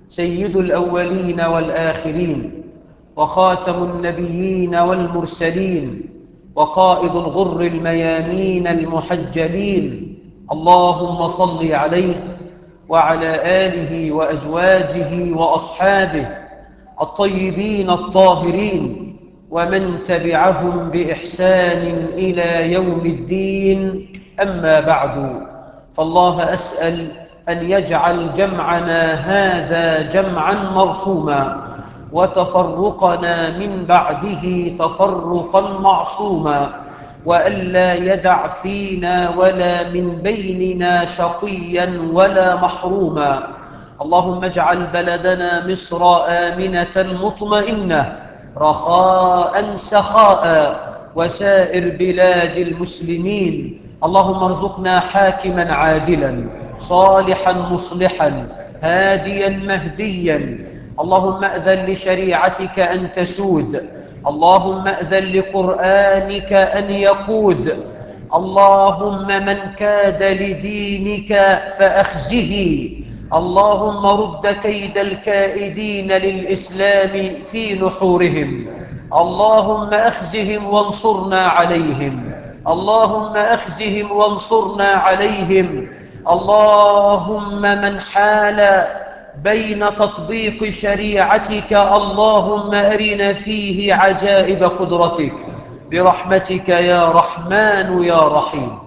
سيد الأولين والآخرين وخاتم النبيين والمرسلين وقائد الغر الميامين المحجلين اللهم صل عليه وعلى آله وأزواجه وأصحابه الطيبين الطاهرين ومن تبعهم بإحسان إلى يوم الدين أما بعد فالله أسأل أن يجعل جمعنا هذا جمعا مرحوما وتفرقنا من بعده تفرقا معصوما وألا يدع فينا ولا من بيننا شقيا ولا محروما اللهم اجعل بلدنا مصر آمنة مطمئنة رخاء سخاء وسائر بلاد المسلمين اللهم ارزقنا حاكما عادلا صالحا مصلحا هاديا مهديا اللهم أذن لشريعتك أن تسود اللهم أذن لقرآنك أن يقود اللهم من كاد لدينك فأخزه اللهم رد كيد الكائدين للإسلام في نحورهم اللهم أخزهم وانصرنا عليهم اللهم أخزهم وانصرنا عليهم اللهم من حال بين تطبيق شريعتك اللهم أرنا فيه عجائب قدرتك برحمتك يا رحمن يا رحيم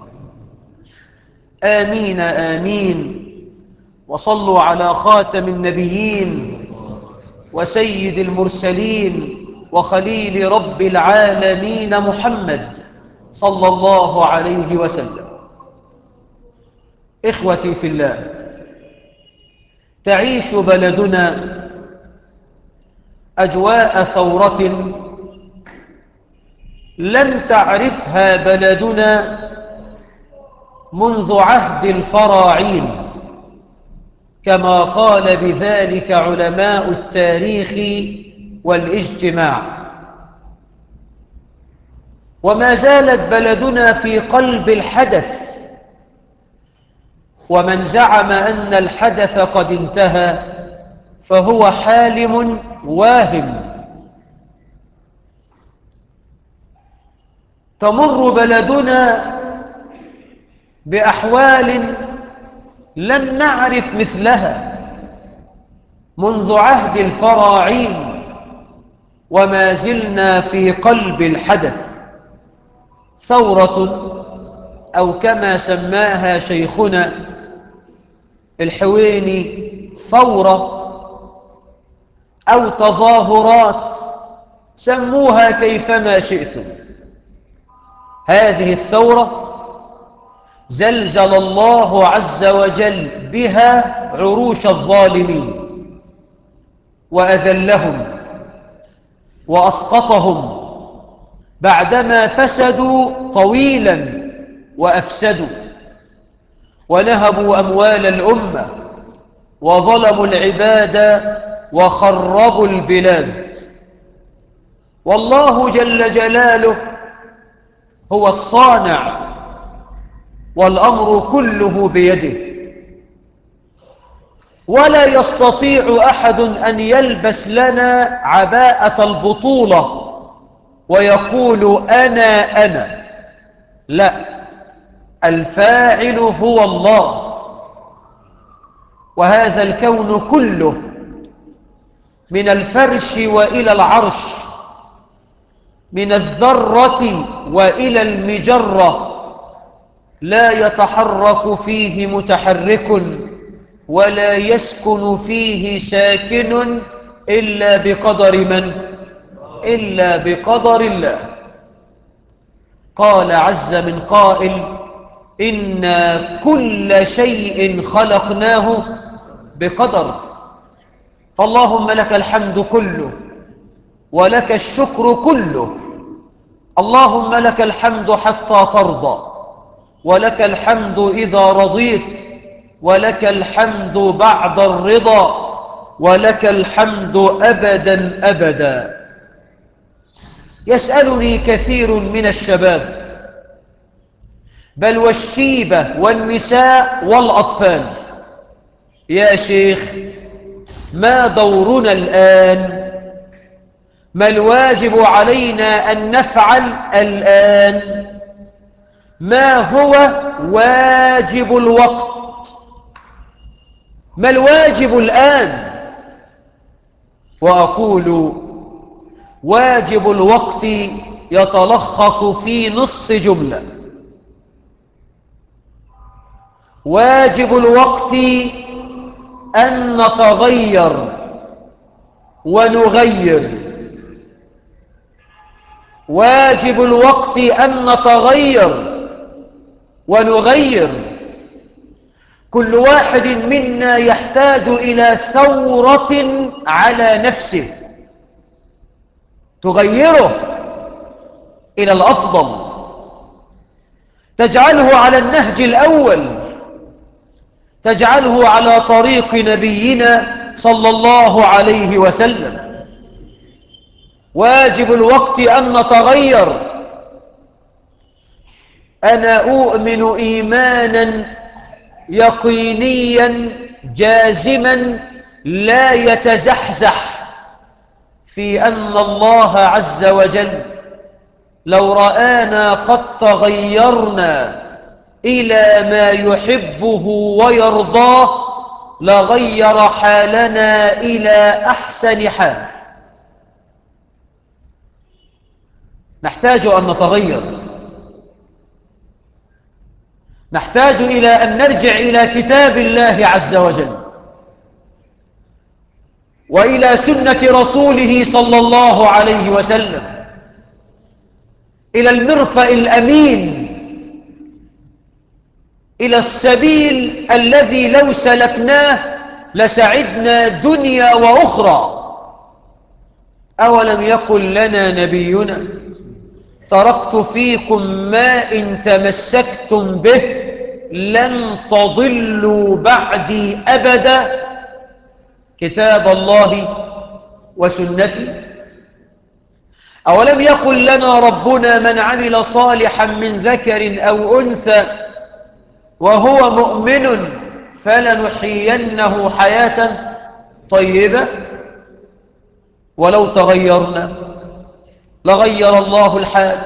آمين آمين وصلوا على خاتم النبيين وسيد المرسلين وخليل رب العالمين محمد صلى الله عليه وسلم إخوتي في الله تعيش بلدنا أجواء ثورة لم تعرفها بلدنا منذ عهد الفراعين كما قال بذلك علماء التاريخ والاجتماع وما زالت بلدنا في قلب الحدث ومن زعم أن الحدث قد انتهى فهو حالم واهم تمر بلدنا بأحوال لم نعرف مثلها منذ عهد الفراعين وما زلنا في قلب الحدث ثورة أو كما سماها شيخنا الحويني ثورة أو تظاهرات سموها كيفما شئتم هذه الثورة زلزل الله عز وجل بها عروش الظالمين وأذلهم وأسقطهم بعدما فسدوا طويلا وأفسدوا ونهبوا أموال الأمة وظلموا العباد وخربوا البلاد والله جل جلاله هو الصانع والأمر كله بيده ولا يستطيع أحد أن يلبس لنا عباءة البطولة ويقول أنا أنا لا الفاعل هو الله وهذا الكون كله من الفرش وإلى العرش من الذرة وإلى المجرة لا يتحرك فيه متحرك ولا يسكن فيه ساكن إلا بقدر من؟ إلا بقدر الله قال عز من قائل إنا كل شيء خلقناه بقدر فاللهم لك الحمد كله ولك الشكر كله اللهم لك الحمد حتى ترضى ولك الحمد إذا رضيت ولك الحمد بعد الرضا ولك الحمد أبدا أبدا يسألني كثير من الشباب بل والشيبة والنساء والأطفال يا شيخ ما دورنا الآن ما الواجب علينا أن نفعل الآن ما هو واجب الوقت ما الواجب الآن وأقول واجب الوقت يتلخص في نصف جملة واجب الوقت أن نتغير ونغير واجب الوقت أن نتغير ونغير كل واحد منا يحتاج إلى ثورة على نفسه تغيره إلى الأفضل تجعله على النهج الأول تجعله على طريق نبينا صلى الله عليه وسلم واجب الوقت أن نتغير أنا أؤمن إيمانا يقينيا جازما لا يتزحزح في أن الله عز وجل لو رآنا قد تغيرنا إلى ما يحبه ويرضاه لغير حالنا إلى أحسن حال نحتاج أن نتغير نحتاج إلى أن نرجع إلى كتاب الله عز وجل وإلى سنة رسوله صلى الله عليه وسلم إلى المرفأ الأمين إلى السبيل الذي لو سلكناه لسعدنا دنيا وأخرى أولم يقل لنا نبينا تركت فيكم ما إن تمسكتم به لن تضلوا بعدي أبدا كتاب الله وسنتي أولم يقل لنا ربنا من عمل صالحا من ذكر أو أنثى وهو مؤمن فلنحيينه حياة طيبة ولو تغيرنا لغير الله الحال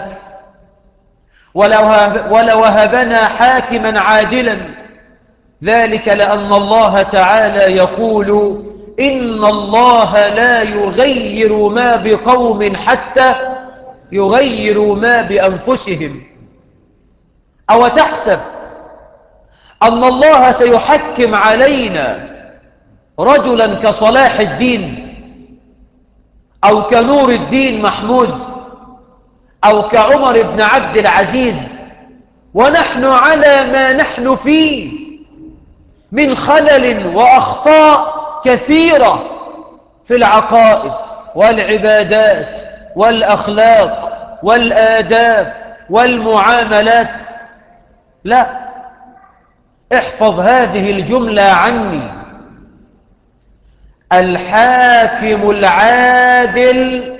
ولوهبنا حاكما عادلا ذلك لأن الله تعالى يقول إن الله لا يغير ما بقوم حتى يغيروا ما بأنفسهم أو تحسب أن الله سيحكم علينا رجلا كصلاح الدين أو كنور الدين محمود أو كعمر بن عبد العزيز ونحن على ما نحن فيه من خلل وأخطاء كثيرة في العقائد والعبادات والأخلاق والآداب والمعاملات لا احفظ هذه الجملة عني الحاكم العادل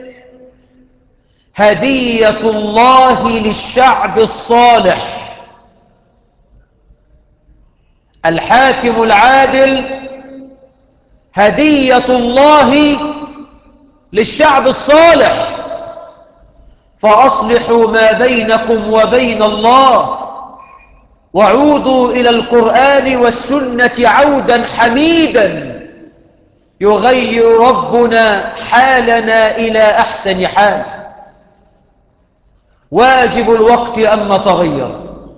هدية الله للشعب الصالح الحاكم العادل هدية الله للشعب الصالح فأصلحوا ما بينكم وبين الله وعودوا إلى القرآن والسنة عودا حميدا يغير ربنا حالنا إلى أحسن حال واجب الوقت أن نتغير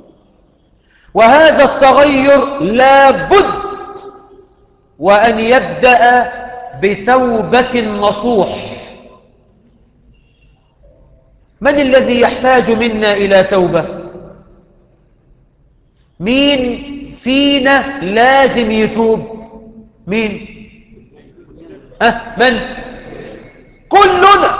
وهذا التغير لا بد وأن يبدأ بتوبة نصوح من الذي يحتاج منا إلى توبة مين فينا لازم يتوب مين أه من كلنا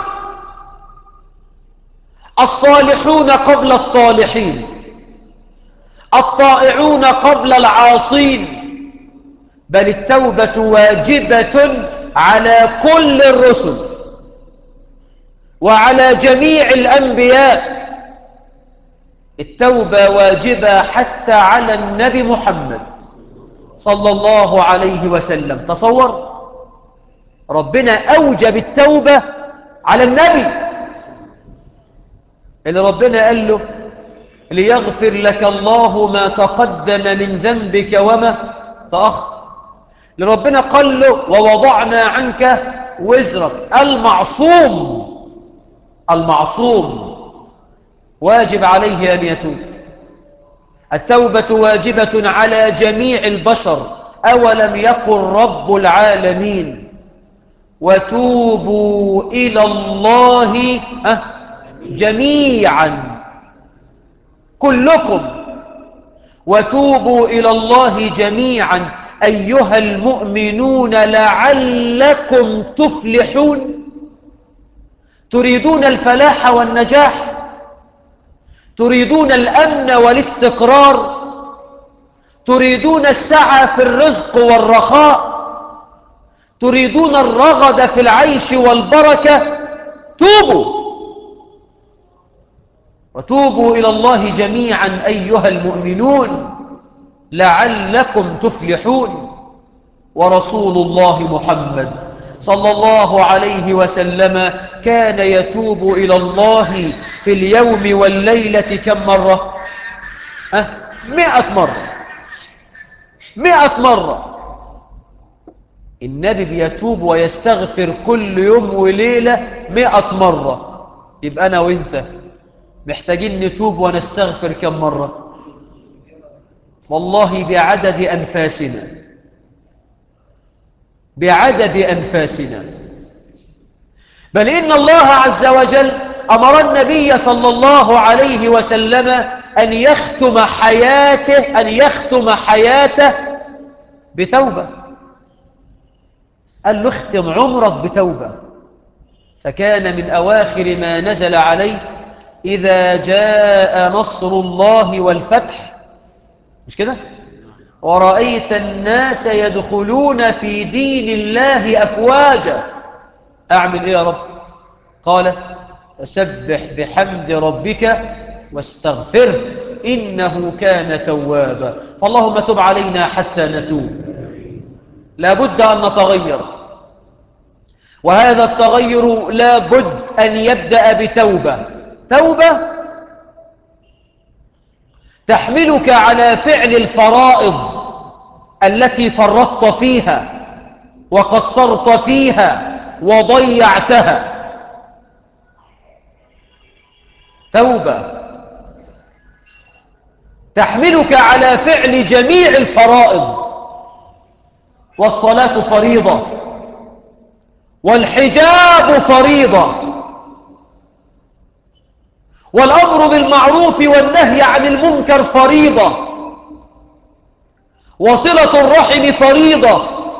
الصالحون قبل الطالحين الطائعون قبل العاصين بل التوبة واجبة على كل الرسل وعلى جميع الأنبياء التوبة واجبة حتى على النبي محمد صلى الله عليه وسلم تصور ربنا أوجب التوبة على النبي اللي ربنا قال له ليغفر لك الله ما تقدم من ذنبك وما تأخر لربنا قال له ووضعنا عنك وزرك المعصوم المعصوم واجب عليه أن يتوب التوبة واجبة على جميع البشر أولم يقل رب العالمين وتوبوا إلى الله جميعا كلكم وتوبوا إلى الله جميعا أيها المؤمنون لعلكم تفلحون تريدون الفلاح والنجاح تريدون الأمن والاستقرار تريدون السعة في الرزق والرخاء تريدون الرغد في العيش والبركة توبوا وتوبوا إلى الله جميعا أيها المؤمنون لعلكم تفلحون ورسول الله محمد صلى الله عليه وسلم كان يتوب إلى الله في اليوم والليلة كم مرة أه؟ مئة مرة مئة مرة النبي بيتوب ويستغفر كل يوم وليلة مئة مرة يبقى أنا وإنت محتاجين نتوب ونستغفر كم مرة والله بعدد أنفاسنا بعدد أنفاسنا بل إن الله عز وجل أمر النبي صلى الله عليه وسلم أن يختم حياته أن يختم حياته بتوبة قال له اختم عمرك بتوبة فكان من أواخر ما نزل عليه إذا جاء نصر الله والفتح مش كده ورأيت الناس يدخلون في دين الله أفواجا أعمل إيه يا رب قال فسبح بحمد ربك واستغفره إنه كان توابا فاللهم تب علينا حتى نتوب لابد أن نتغير وهذا التغير لابد أن يبدأ بتوبة توبة تحملك على فعل الفرائض التي فرطت فيها وقصرت فيها وضيعتها توبة تحملك على فعل جميع الفرائض والصلاة فريضة والحجاب فريضة والأمر بالمعروف والنهي عن المنكر فريضة وصلة الرحم فريضة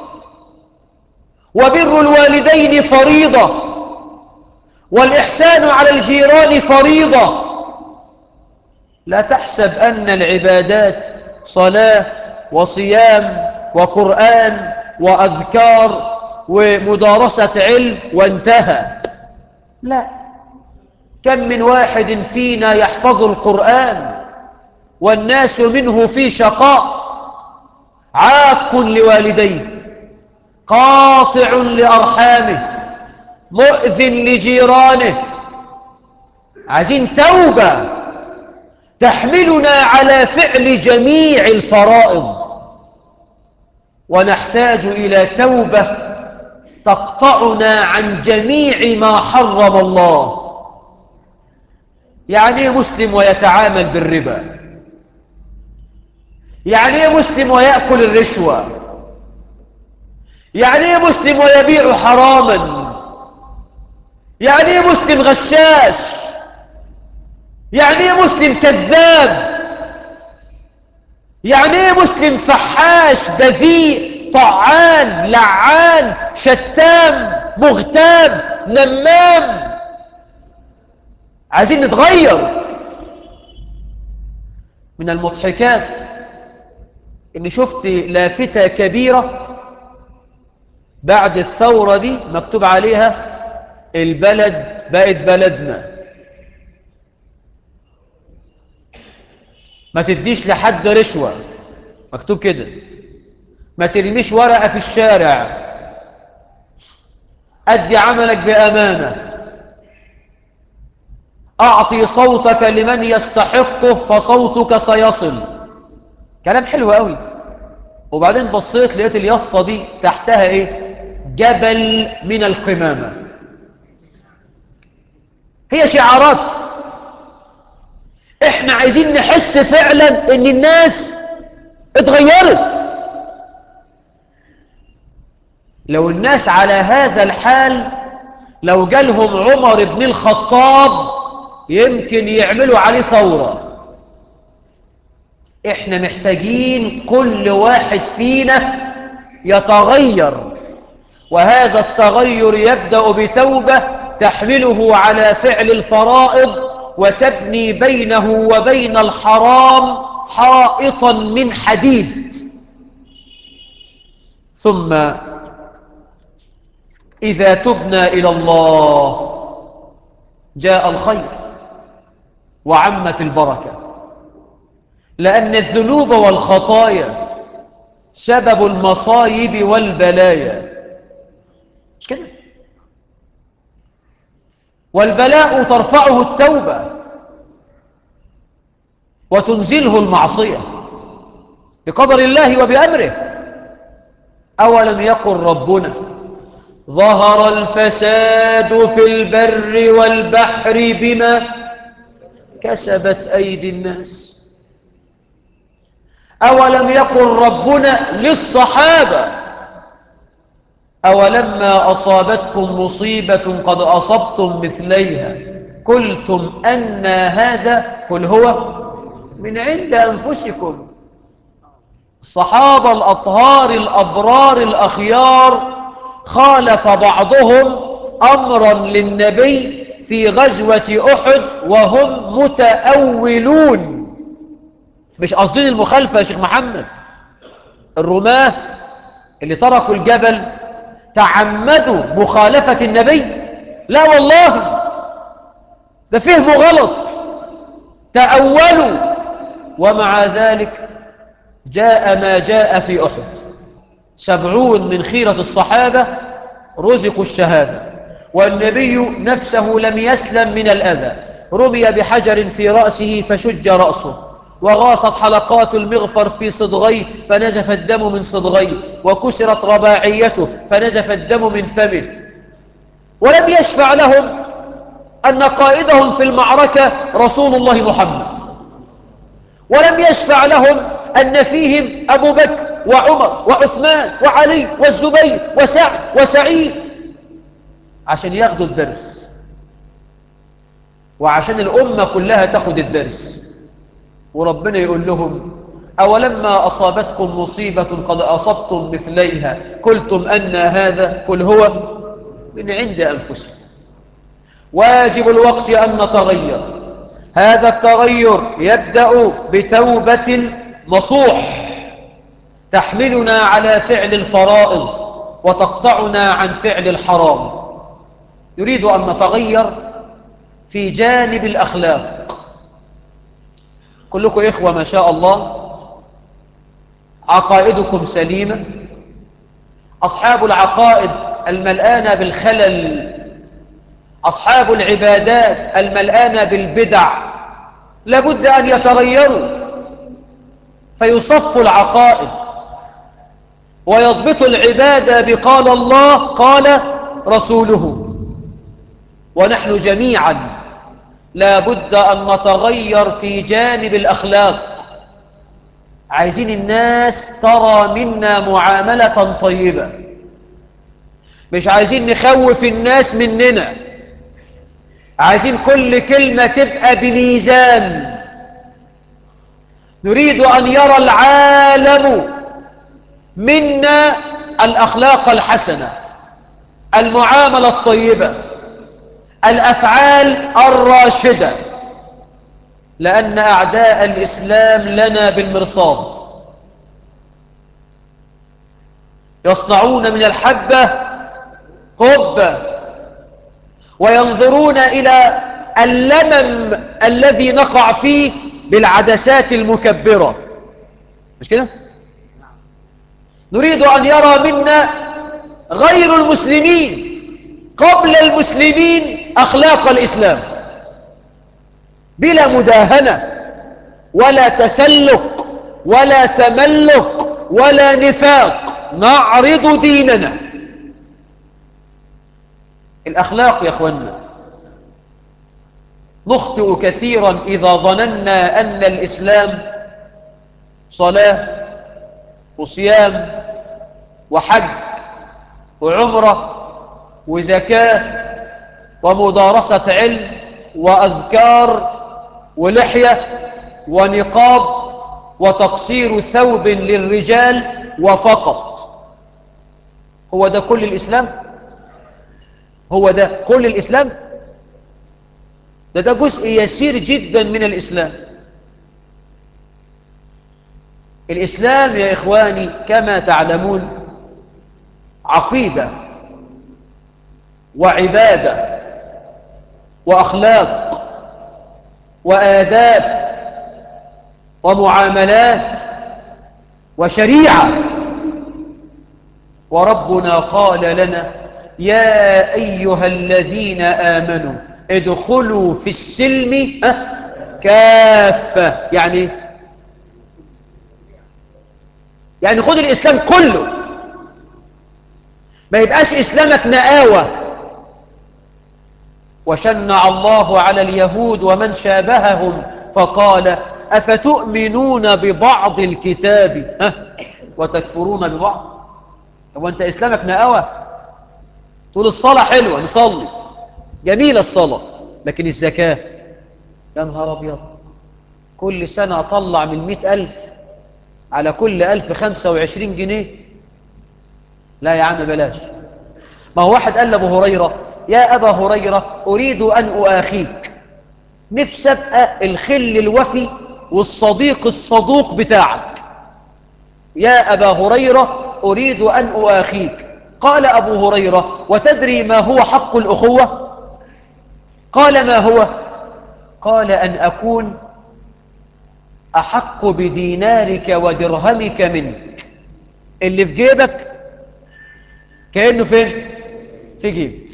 وبر الوالدين فريضة والإحسان على الجيران فريضة لا تحسب أن العبادات صلاة وصيام وقرآن وأذكار ومدارسة علم وانتهى لا كم من واحد فينا يحفظ القرآن والناس منه في شقاء عاق لوالديه قاطع لأرحامه مؤذن لجيرانه عايزين توبة تحملنا على فعل جميع الفرائض ونحتاج إلى توبة تقطعنا عن جميع ما حرم الله يعني ايه مسلم ويتعامل بالربا يعني ايه مسلم ويأكل الرشوة يعني ايه مسلم ويبيع حراما يعني ايه مسلم غشاش يعني ايه مسلم كذاب يعني ايه مسلم فحاش بذيء طعان لعان شتام مغتاب نمام عايزين نتغير من المضحكات اني شفت لافتة كبيرة بعد الثورة دي مكتوب عليها البلد بقت بلدنا ما تديش لحد رشوة مكتوب كده ما ترميش ورقة في الشارع أدي عملك بأمانة أعطي صوتك لمن يستحقه فصوتك سيصل كلام حلو قوي وبعدين بصيت لقيت اليافطة دي تحتها ايه جبل من القمامة هي شعارات احنا عايزين نحس فعلا ان الناس اتغيرت لو الناس على هذا الحال لو جالهم عمر بن الخطاب يمكن يعملوا عليه ثورة احنا محتاجين كل واحد فينا يتغير وهذا التغير يبدأ بتوبة تحمله على فعل الفرائض وتبني بينه وبين الحرام حائطا من حديد ثم إذا تبنى إلى الله جاء الخير وعمت البركة لأن الذنوب والخطايا سبب المصايب والبلايا مش كده والبلاء ترفعه التوبة وتنزله المعصية بقدر الله وبأمره أولم يقل ربنا ظهر الفساد في البر والبحر بما كسبت أيدي الناس أولم يقل ربنا للصحابة أولما أصابتكم مصيبة قد أصبتم مثليها قلتم أن هذا قل هو من عند أنفسكم الصحابة الأطهار الأبرار الأخيار خالف بعضهم أمرا للنبي في غزوة أحد وهم متأولون مش قصدين المخالفة يا شيخ محمد الرماة اللي تركوا الجبل تعمدوا مخالفة النبي لا والله ده فهم غلط تأولوا ومع ذلك جاء ما جاء في أحد سبعون من خيرة الصحابة رزقوا الشهادة والنبي نفسه لم يسلم من الأذى رمي بحجر في رأسه فشج رأسه وغاصت حلقات المغفر في صدغيه فنزف الدم من صدغيه وكسرت رباعيته فنزف الدم من فمه ولم يشفع لهم أن قائدهم في المعركة رسول الله محمد ولم يشفع لهم أن فيهم أبو بكر وعمر وعثمان وعلي والزبير وسعد وسعيد عشان ياخدوا الدرس وعشان الأمة كلها تاخد الدرس وربنا يقول لهم أولما أصابتكم مصيبة قد أصبتم مثليها قلتم أن هذا قل هو من عند أنفسكم واجب الوقت أن نتغير هذا التغير يبدأ بتوبة نصوح تحملنا على فعل الفرائض وتقطعنا عن فعل الحرام يريد أن نتغير في جانب الأخلاق كلكم إخوة ما شاء الله عقائدكم سليمة أصحاب العقائد الملآنة بالخلل أصحاب العبادات الملآنة بالبدع لابد أن يتغيروا فيصفوا العقائد ويضبطوا العبادة بقال الله قال رسوله ونحن جميعا لابد أن نتغير في جانب الأخلاق عايزين الناس ترى منا معاملة طيبة مش عايزين نخوف الناس مننا عايزين كل كلمة تبقى بميزان نريد أن يرى العالم منا الأخلاق الحسنة المعاملة الطيبة الأفعال الراشدة لأن أعداء الإسلام لنا بالمرصاد يصنعون من الحبة قبة وينظرون إلى اللمم الذي نقع فيه بالعدسات المكبرة مش كده؟ نريد أن يرى منا غير المسلمين قبل المسلمين أخلاق الإسلام بلا مداهنة ولا تسلق ولا تملق ولا نفاق نعرض ديننا الأخلاق يا أخوانا نخطئ كثيرا إذا ظننا أن الإسلام صلاة وصيام وحج وعمرة وزكاة ومدارسة علم وأذكار ولحية ونقاب وتقصير ثوب للرجال وفقط هو ده كل الإسلام هو ده كل الإسلام ده ده جزء يسير جدا من الإسلام الإسلام يا إخواني كما تعلمون عقيدة وعبادة وأخلاق وآداب ومعاملات وشريعة وربنا قال لنا يا أيها الذين آمنوا ادخلوا في السلم كافة يعني يعني خد الإسلام كله ما يبقاش إسلامك نآوة وشنع الله على اليهود ومن شابههم فقال أفتؤمنون ببعض الكتاب ها وتكفرون ببعض هو أنت إسلامك نآوة تقول الصلاة حلوة نصلي جميلة الصلاة لكن الزكاة يا نهار أبيض كل سنة أطلع من مئة ألف على كل ألف خمسة وعشرين جنيه لا يا عم بلاش ما هو واحد قال لأبو هريرة يا أبا هريرة أريد أن أؤاخيك نفسي أبقى الخل الوفي والصديق الصدوق بتاعك يا أبا هريرة أريد أن أؤاخيك قال أبو هريرة وتدري ما هو حق الأخوة قال ما هو قال أن أكون أحق بدينارك ودرهمك منك اللي في جيبك كأنه فين في جيب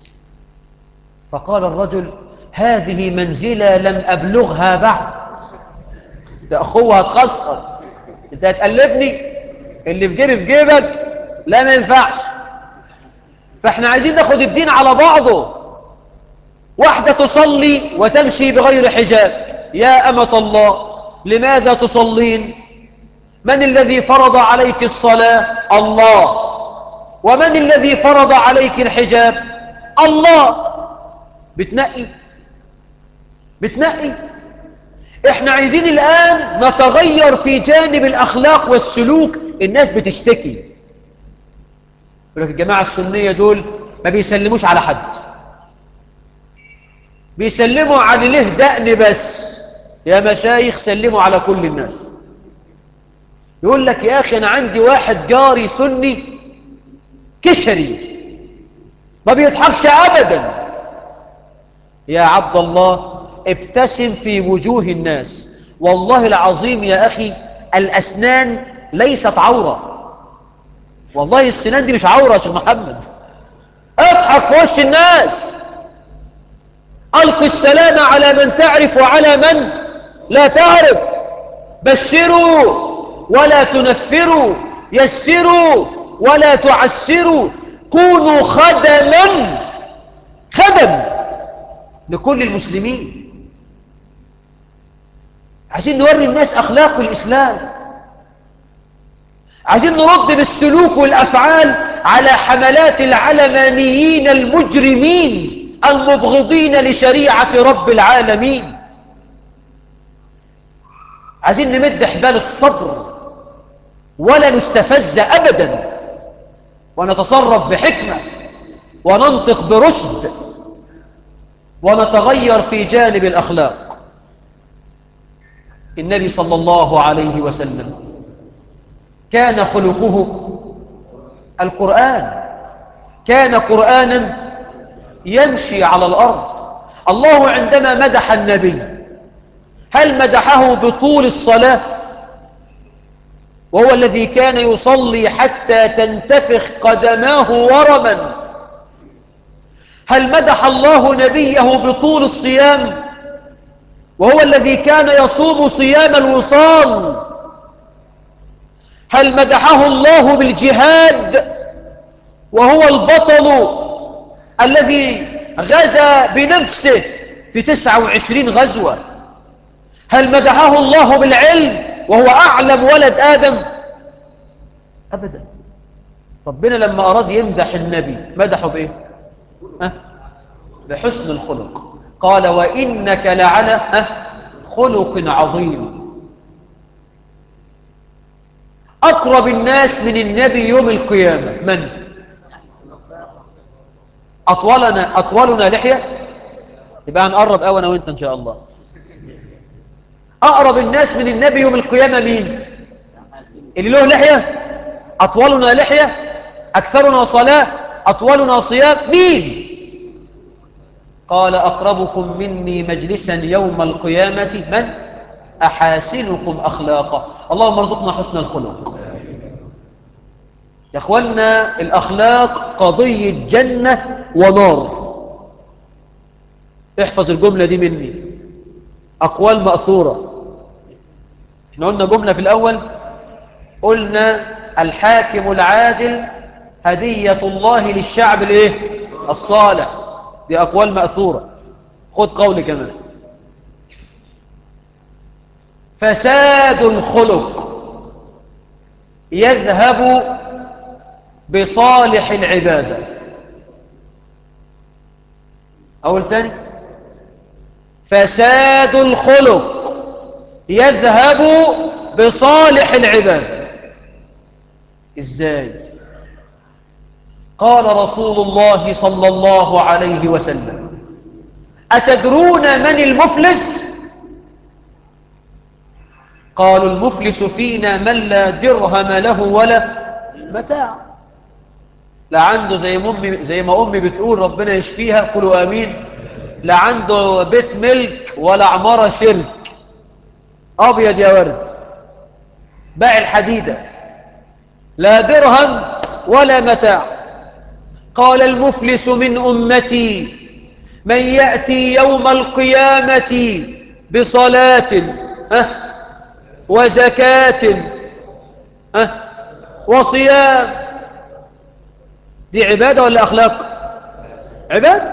فقال الرجل هذه منزلة لم أبلغها بعد ده أخوة هتخسر أنت هتقلبني اللي في جيبي في جيبك لا ما ينفعش فاحنا عايزين ناخد الدين على بعضه واحدة تصلي وتمشي بغير حجاب يا أمة الله لماذا تصلين من الذي فرض عليك الصلاة الله ومن الذي فرض عليك الحجاب الله بتنقي بتنقي احنا عايزين الآن نتغير في جانب الأخلاق والسلوك الناس بتشتكي يقول لك الجماعة السنية دول ما بيسلموش على حد بيسلموا على له دقن بس يا مشايخ سلموا على كل الناس يقول لك يا أخي أنا عندي واحد جاري سني كشري ما بيضحكش أبدا يا عبد الله ابتسم في وجوه الناس والله العظيم يا أخي الأسنان ليست عورة والله السنان دي مش عورة يا شيخ محمد اضحك في وش الناس ألق السلام على من تعرف وعلى من لا تعرف بشروا ولا تنفروا يسروا ولا تعسروا كونوا خدما خدم لكل المسلمين عايزين نوري الناس أخلاق الإسلام عايزين نرد بالسلوك والأفعال على حملات العلمانيين المجرمين المبغضين لشريعة رب العالمين عايزين نمد حبال الصبر ولا نستفز أبدا ونتصرف بحكمة وننطق برشد ونتغير في جانب الأخلاق النبي صلى الله عليه وسلم كان خلقه القرآن كان قرآنا يمشي على الأرض الله عندما مدح النبي هل مدحه بطول الصلاة وهو الذي كان يصلي حتى تنتفخ قدماه ورما هل مدح الله نبيه بطول الصيام وهو الذي كان يصوم صيام الوصال هل مدحه الله بالجهاد وهو البطل الذي غزا بنفسه في تسعة وعشرين غزوة هل مدحه الله بالعلم وهو أعلم ولد آدم أبدا ربنا لما أراد يمدح النبي مدحه بإيه أه؟ بحسن الخلق قال وإنك لعلى أه؟ خلق عظيم أقرب الناس من النبي يوم القيامة من؟ أطولنا, أطولنا لحية يبقى هنقرب أولا أنا وإنت إن شاء الله أقرب الناس من النبي يوم القيامة مين؟ اللي له لحية أطولنا لحية أكثرنا صلاة أطولنا صيام مين؟ قال أقربكم مني مجلسا يوم القيامة من؟ أحاسنكم أخلاقا اللهم ارزقنا حسن الخلق يا أخوانا الأخلاق قضية جنة ونار احفظ الجملة دي مني أقوال مأثورة احنا قلنا جملة في الأول قلنا الحاكم العادل هدية الله للشعب الايه الصالح دي أقوال مأثورة خد قولي كمان فساد الخلق يذهب بصالح العبادة أول تاني فساد الخلق يذهب بصالح العبادة إزاي قال رسول الله صلى الله عليه وسلم أتدرون من المفلس قالوا المفلس فينا من لا درهم له ولا متاع لا عنده زي ما امي زي ما امي بتقول ربنا يشفيها قولوا امين لا عنده بيت ملك ولا عماره شرك ابيض يا ورد باع الحديده لا درهم ولا متاع قال المفلس من امتي من ياتي يوم القيامه بصلاه ها وزكاه ها وصيام دي عبادة ولا أخلاق عبادة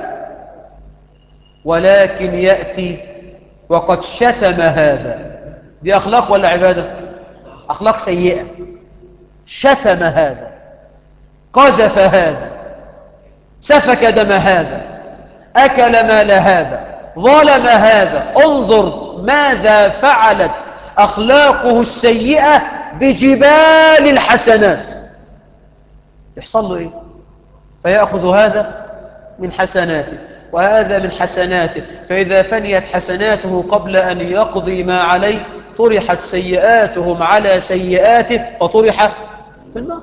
ولكن يأتي وقد شتم هذا دي أخلاق ولا عبادة أخلاق سيئة شتم هذا قذف هذا سفك دم هذا أكل مال هذا ظلم هذا انظر ماذا فعلت أخلاقه السيئة بجبال الحسنات يحصل له إيه فيأخذ هذا من حسناته وهذا من حسناته فإذا فنيت حسناته قبل أن يقضي ما عليه طرحت سيئاتهم على سيئاته فطرح في النار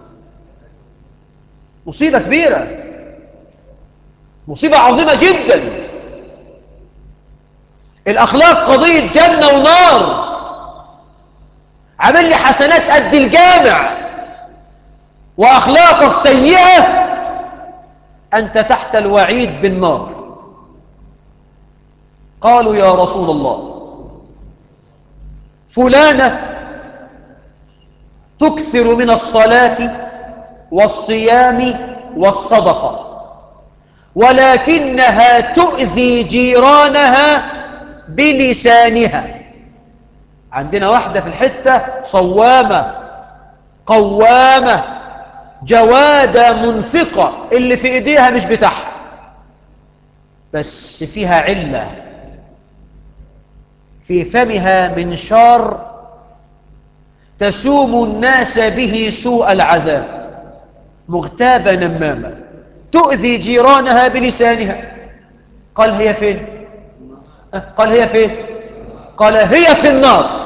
مصيبة كبيرة مصيبة عظيمة جدا الأخلاق قضية جنة ونار عمل لي حسنات قد الجامع وأخلاقك سيئة أنت تحت الوعيد بالنار قالوا يا رسول الله فلانة تكثر من الصلاة والصيام والصدقة ولكنها تؤذي جيرانها بلسانها عندنا واحدة في الحتة صوامة قوامة جوادة منفقة اللي في ايديها مش بتاعها بس فيها علة في فمها منشار تسوم الناس به سوء العذاب مغتابة نمامة تؤذي جيرانها بلسانها قال هي فين قال هي فين قال هي في النار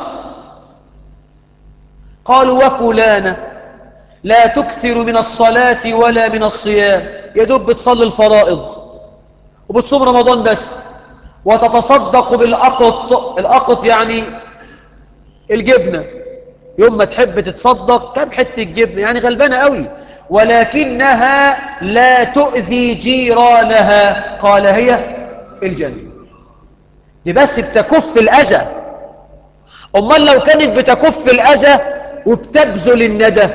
قالوا وفلانة لا تكثر من الصلاة ولا من الصيام يدب بتصلي الفرائض وبتصوم رمضان بس وتتصدق بالأقط الأقط يعني الجبنة يوم ما تحب تتصدق كم حتة جبنة يعني غلبانة قوي ولكنها لا تؤذي جيرانها قال هي الجنة دي بس بتكف الأذى أمال لو كانت بتكف الأذى وبتبذل الندى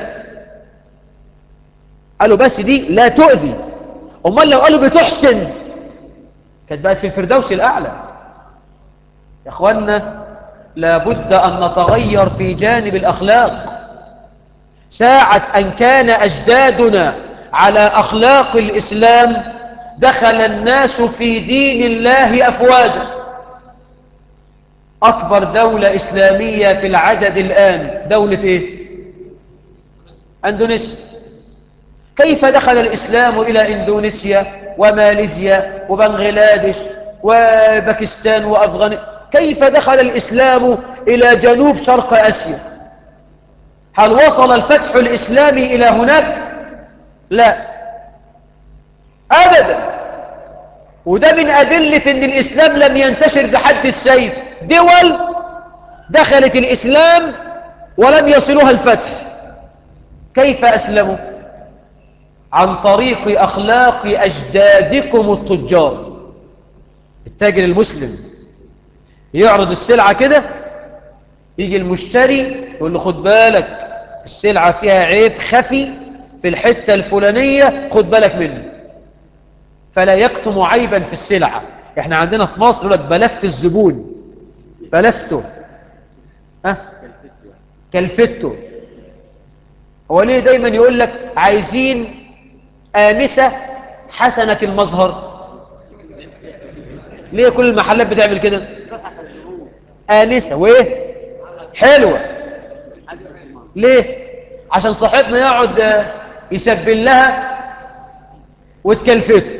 قالوا بس دي لا تؤذي أمال لو قالوا بتحسن كانت بقت في الفردوس الأعلى يا أخوانا لابد أن نتغير في جانب الأخلاق ساعة أن كان أجدادنا على أخلاق الإسلام دخل الناس في دين الله أفواجا أكبر دولة إسلامية في العدد الآن دولة إيه؟ أندونيسيا كيف دخل الإسلام إلى إندونيسيا وماليزيا وبنغلاديش وباكستان وأفغانستان كيف دخل الإسلام إلى جنوب شرق أسيا هل وصل الفتح الإسلامي إلى هناك لا أبدا وده من أدلة أن الإسلام لم ينتشر بحد السيف دول دخلت الإسلام ولم يصلها الفتح كيف أسلموا عن طريق أخلاق أجدادكم التجار التاجر المسلم يعرض السلعة كده يجي المشتري يقول له خد بالك السلعة فيها عيب خفي في الحتة الفلانية خد بالك منه فلا يكتم عيبا في السلعة احنا عندنا في مصر يقول لك بلفت الزبون بلفته ها كلفته هو ليه دايما يقول لك عايزين آنسة حسنة المظهر ليه كل المحلات بتعمل كده آنسة وإيه حلوة ليه عشان صاحبنا يقعد يسبل لها وتكلفته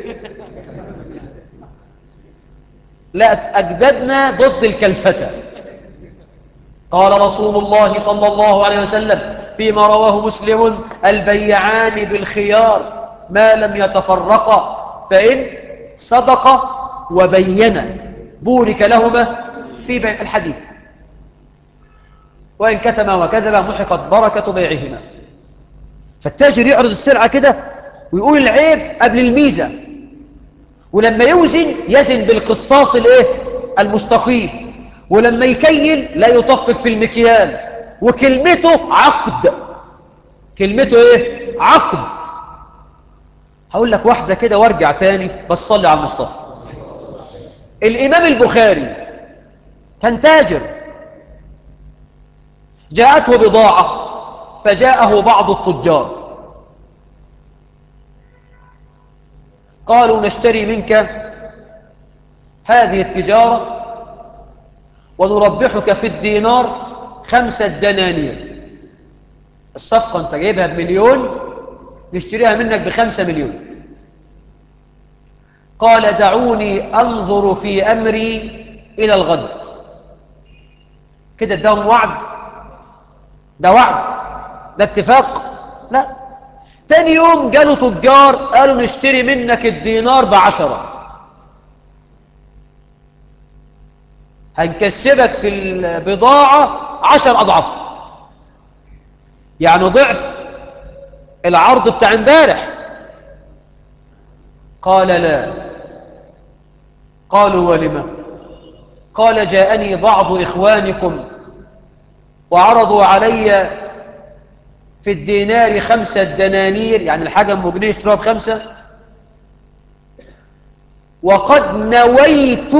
لا أجدادنا ضد الكلفتة قال رسول الله صلى الله عليه وسلم فيما رواه مسلم البيعان بالخيار ما لم يتفرقا فإن صدق وبين بورك لهما في بيع الحديث وإن كتما وكذبا محقت بركة بيعهما فالتاجر يعرض السلعة كده ويقول العيب قبل الميزة ولما يوزن يزن بالقسطاس الايه المستقيم ولما يكيل لا يطفف في المكيال وكلمته عقد كلمته ايه عقد هقول لك واحدة كده وارجع تاني بس صلي على المصطفى الإمام البخاري كان تاجر جاءته بضاعة فجاءه بعض التجار قالوا نشتري منك هذه التجارة ونربحك في الدينار خمسة دنانير الصفقة انت جايبها بمليون نشتريها منك بخمسة مليون قال دعوني أنظر في أمري إلى الغد كده اداهم وعد ده وعد ده اتفاق لا تاني يوم جالوا تجار قالوا نشتري منك الدينار بعشرة هنكسبك في البضاعة عشر أضعاف يعني ضعف العرض بتاع امبارح قال لا قالوا ولما قال جاءني بعض إخوانكم وعرضوا علي في الدينار خمسة دنانير يعني الحاجة أم جنيه اشتراها بخمسة وقد نويت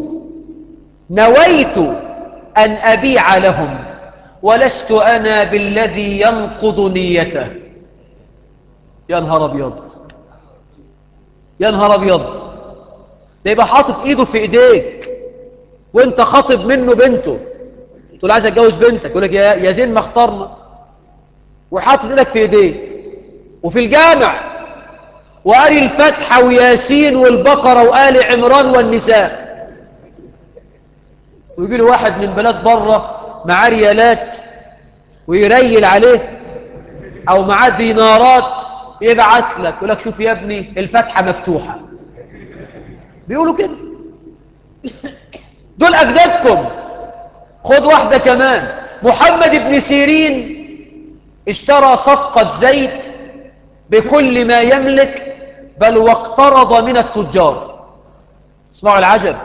نويت أن أبيع لهم ولست أنا بالذي ينقض نيته يا نهار أبيض يا نهار أبيض ده يبقى حاطط إيده في إيديك وانت خاطب منه بنته تقول عايز اتجوز بنتك يقول لك يا يا زين ما اخترنا وحاطط ايدك في ايديه وفي الجامع وقاري الفتحة وياسين والبقرة وآل عمران والنساء ويجي له واحد من بلاد بره معاه ريالات ويريل عليه او معاه دينارات يبعت لك يقول لك شوف يا ابني الفتحة مفتوحة بيقولوا كده دول أجدادكم خد واحدة كمان محمد بن سيرين اشترى صفقة زيت بكل ما يملك بل واقترض من التجار اسمعوا العجب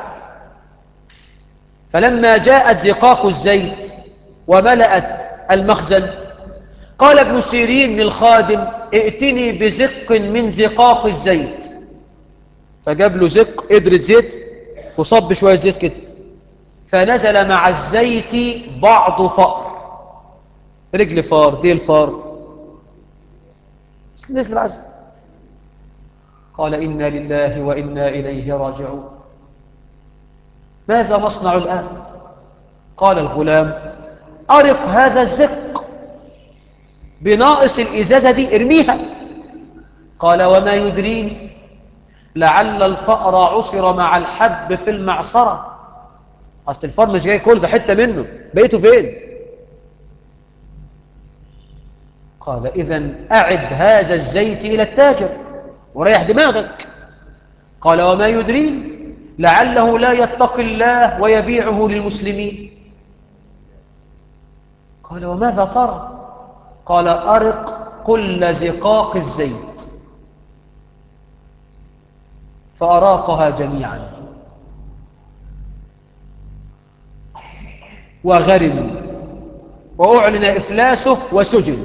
فلما جاءت زقاق الزيت وملأت المخزن قال ابن سيرين للخادم ائتني بزق من زقاق الزيت فجاب له زق قدرة زيت وصب شوية زيت كده فنزل مع الزيت بعض فأر رجل فار ديل فار نزل العزم قال إنا لله وإنا إليه راجعون ماذا نصنع الآن قال الغلام أرق هذا الزق بناقص الإزازة دي ارميها قال وما يدريني لعل الفأر عصر مع الحب في المعصرة أصل الفأر مش جاي كل ده حتة منه بقيته فين قال إذا أعد هذا الزيت إلى التاجر وريح دماغك قال وما يدريني لعله لا يتقي الله ويبيعه للمسلمين قال وماذا ترى قال أرق كل زقاق الزيت فأراقها جميعا وغرم وأعلن إفلاسه وسجن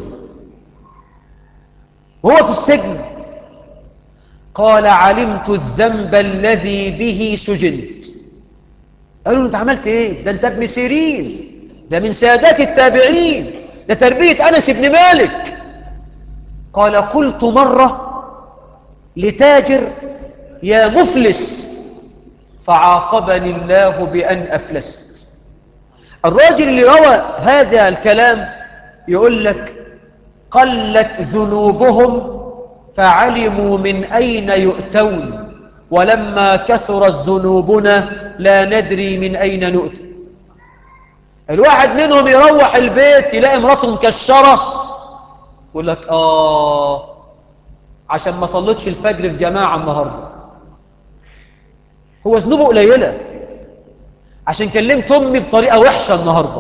وهو في السجن قال علمت الذنب الذي به سجنت قالوا له انت عملت ايه ده انت ابن سيرين ده من سادات التابعين ده تربية أنس بن مالك قال قلت مرة لتاجر يا مفلس فعاقبني الله بأن أفلست الراجل اللي روى هذا الكلام يقول لك قلت ذنوبهم فعلموا من أين يؤتون ولما كثرت ذنوبنا لا ندري من أين نؤتي الواحد منهم يروح البيت يلاقي مراته مكشرة يقول لك آه عشان ما صليتش الفجر في جماعة النهاردة هو ذنوبه قليلة عشان كلمت أمي بطريقة وحشة النهاردة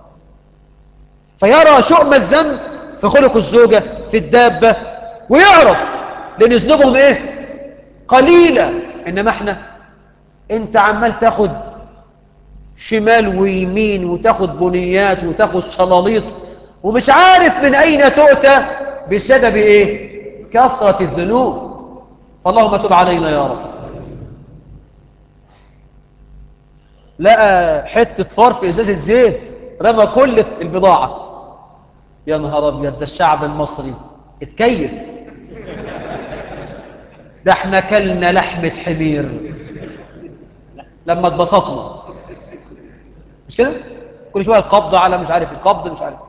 فيرى شؤم الذنب في خلق الزوجة في الدابة ويعرف لأن ذنوبهم إيه قليلة إنما إحنا أنت عمال تاخد شمال ويمين وتاخد بنيات وتاخد شلاليط ومش عارف من أين تؤتى بسبب إيه كثرة الذنوب فاللهم تب علينا يا رب لقى حتة فار في إزازة زيت رمى كل البضاعة يا نهار أبيض ده الشعب المصري اتكيف ده احنا كلنا لحمة حمير لما اتبسطنا مش كده كل شوية القبض على مش عارف القبض مش عارف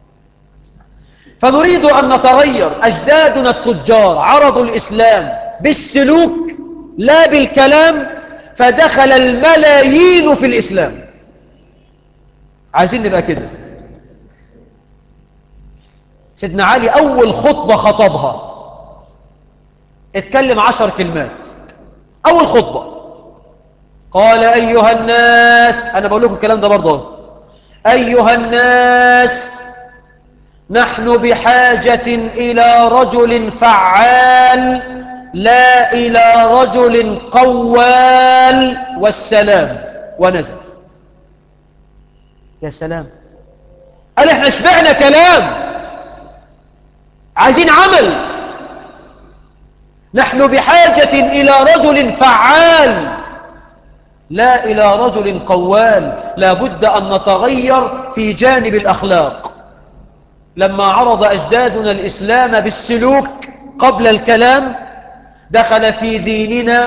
فنريد أن نتغير أجدادنا التجار عرضوا الإسلام بالسلوك لا بالكلام فدخل الملايين في الإسلام عايزين نبقى كده سيدنا علي أول خطبة خطبها اتكلم عشر كلمات أول خطبة قال أيها الناس أنا بقول لكم الكلام ده برضه أيها الناس نحن بحاجة إلى رجل فعال لا إلى رجل قوال والسلام ونزل يا سلام قال احنا شبعنا كلام عايزين عمل نحن بحاجة إلى رجل فعال لا إلى رجل قوال لا بد أن نتغير في جانب الأخلاق لما عرض أجدادنا الإسلام بالسلوك قبل الكلام دخل في ديننا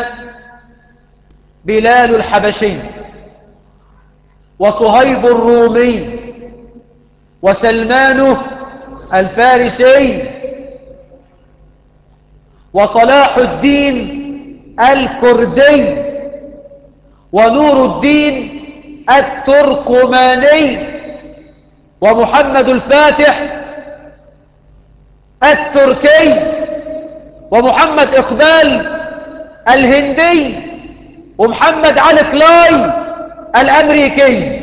بلال الحبشي وصهيب الرومي وسلمان الفارسي وصلاح الدين الكردي ونور الدين التركماني ومحمد الفاتح التركي ومحمد إقبال الهندي ومحمد علي فلاي الأمريكي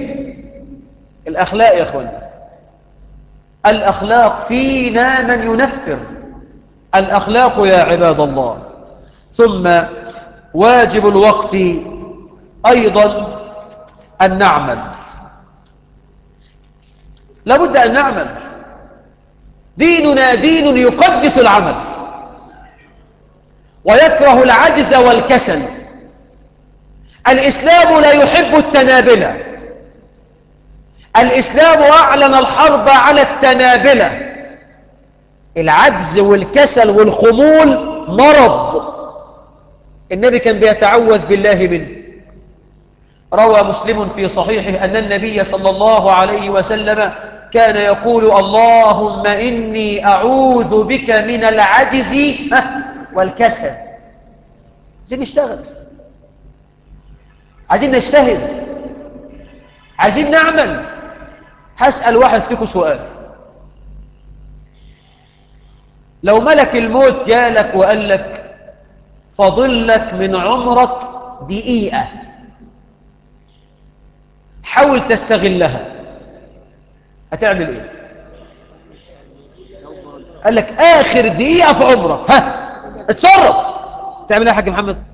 الأخلاق يا أخوان الأخلاق فينا من ينفر الأخلاق يا عباد الله ثم واجب الوقت أيضا أن نعمل لابد أن نعمل ديننا دين يقدس العمل ويكره العجز والكسل الإسلام لا يحب التنابلة الإسلام أعلن الحرب على التنابلة العجز والكسل والخمول مرض النبي كان بيتعوذ بالله منه روى مسلم في صحيحه أن النبي صلى الله عليه وسلم كان يقول اللهم إني أعوذ بك من العجز والكسل عايزين نشتغل عايزين نجتهد عايزين نعمل هسأل واحد فيكم سؤال لو ملك الموت جالك وقال لك فاضل لك من عمرك دقيقة حاول تستغلها هتعمل ايه قال لك اخر دقيقة في عمرك ها اتصرف تعمل ايه يا حاج محمد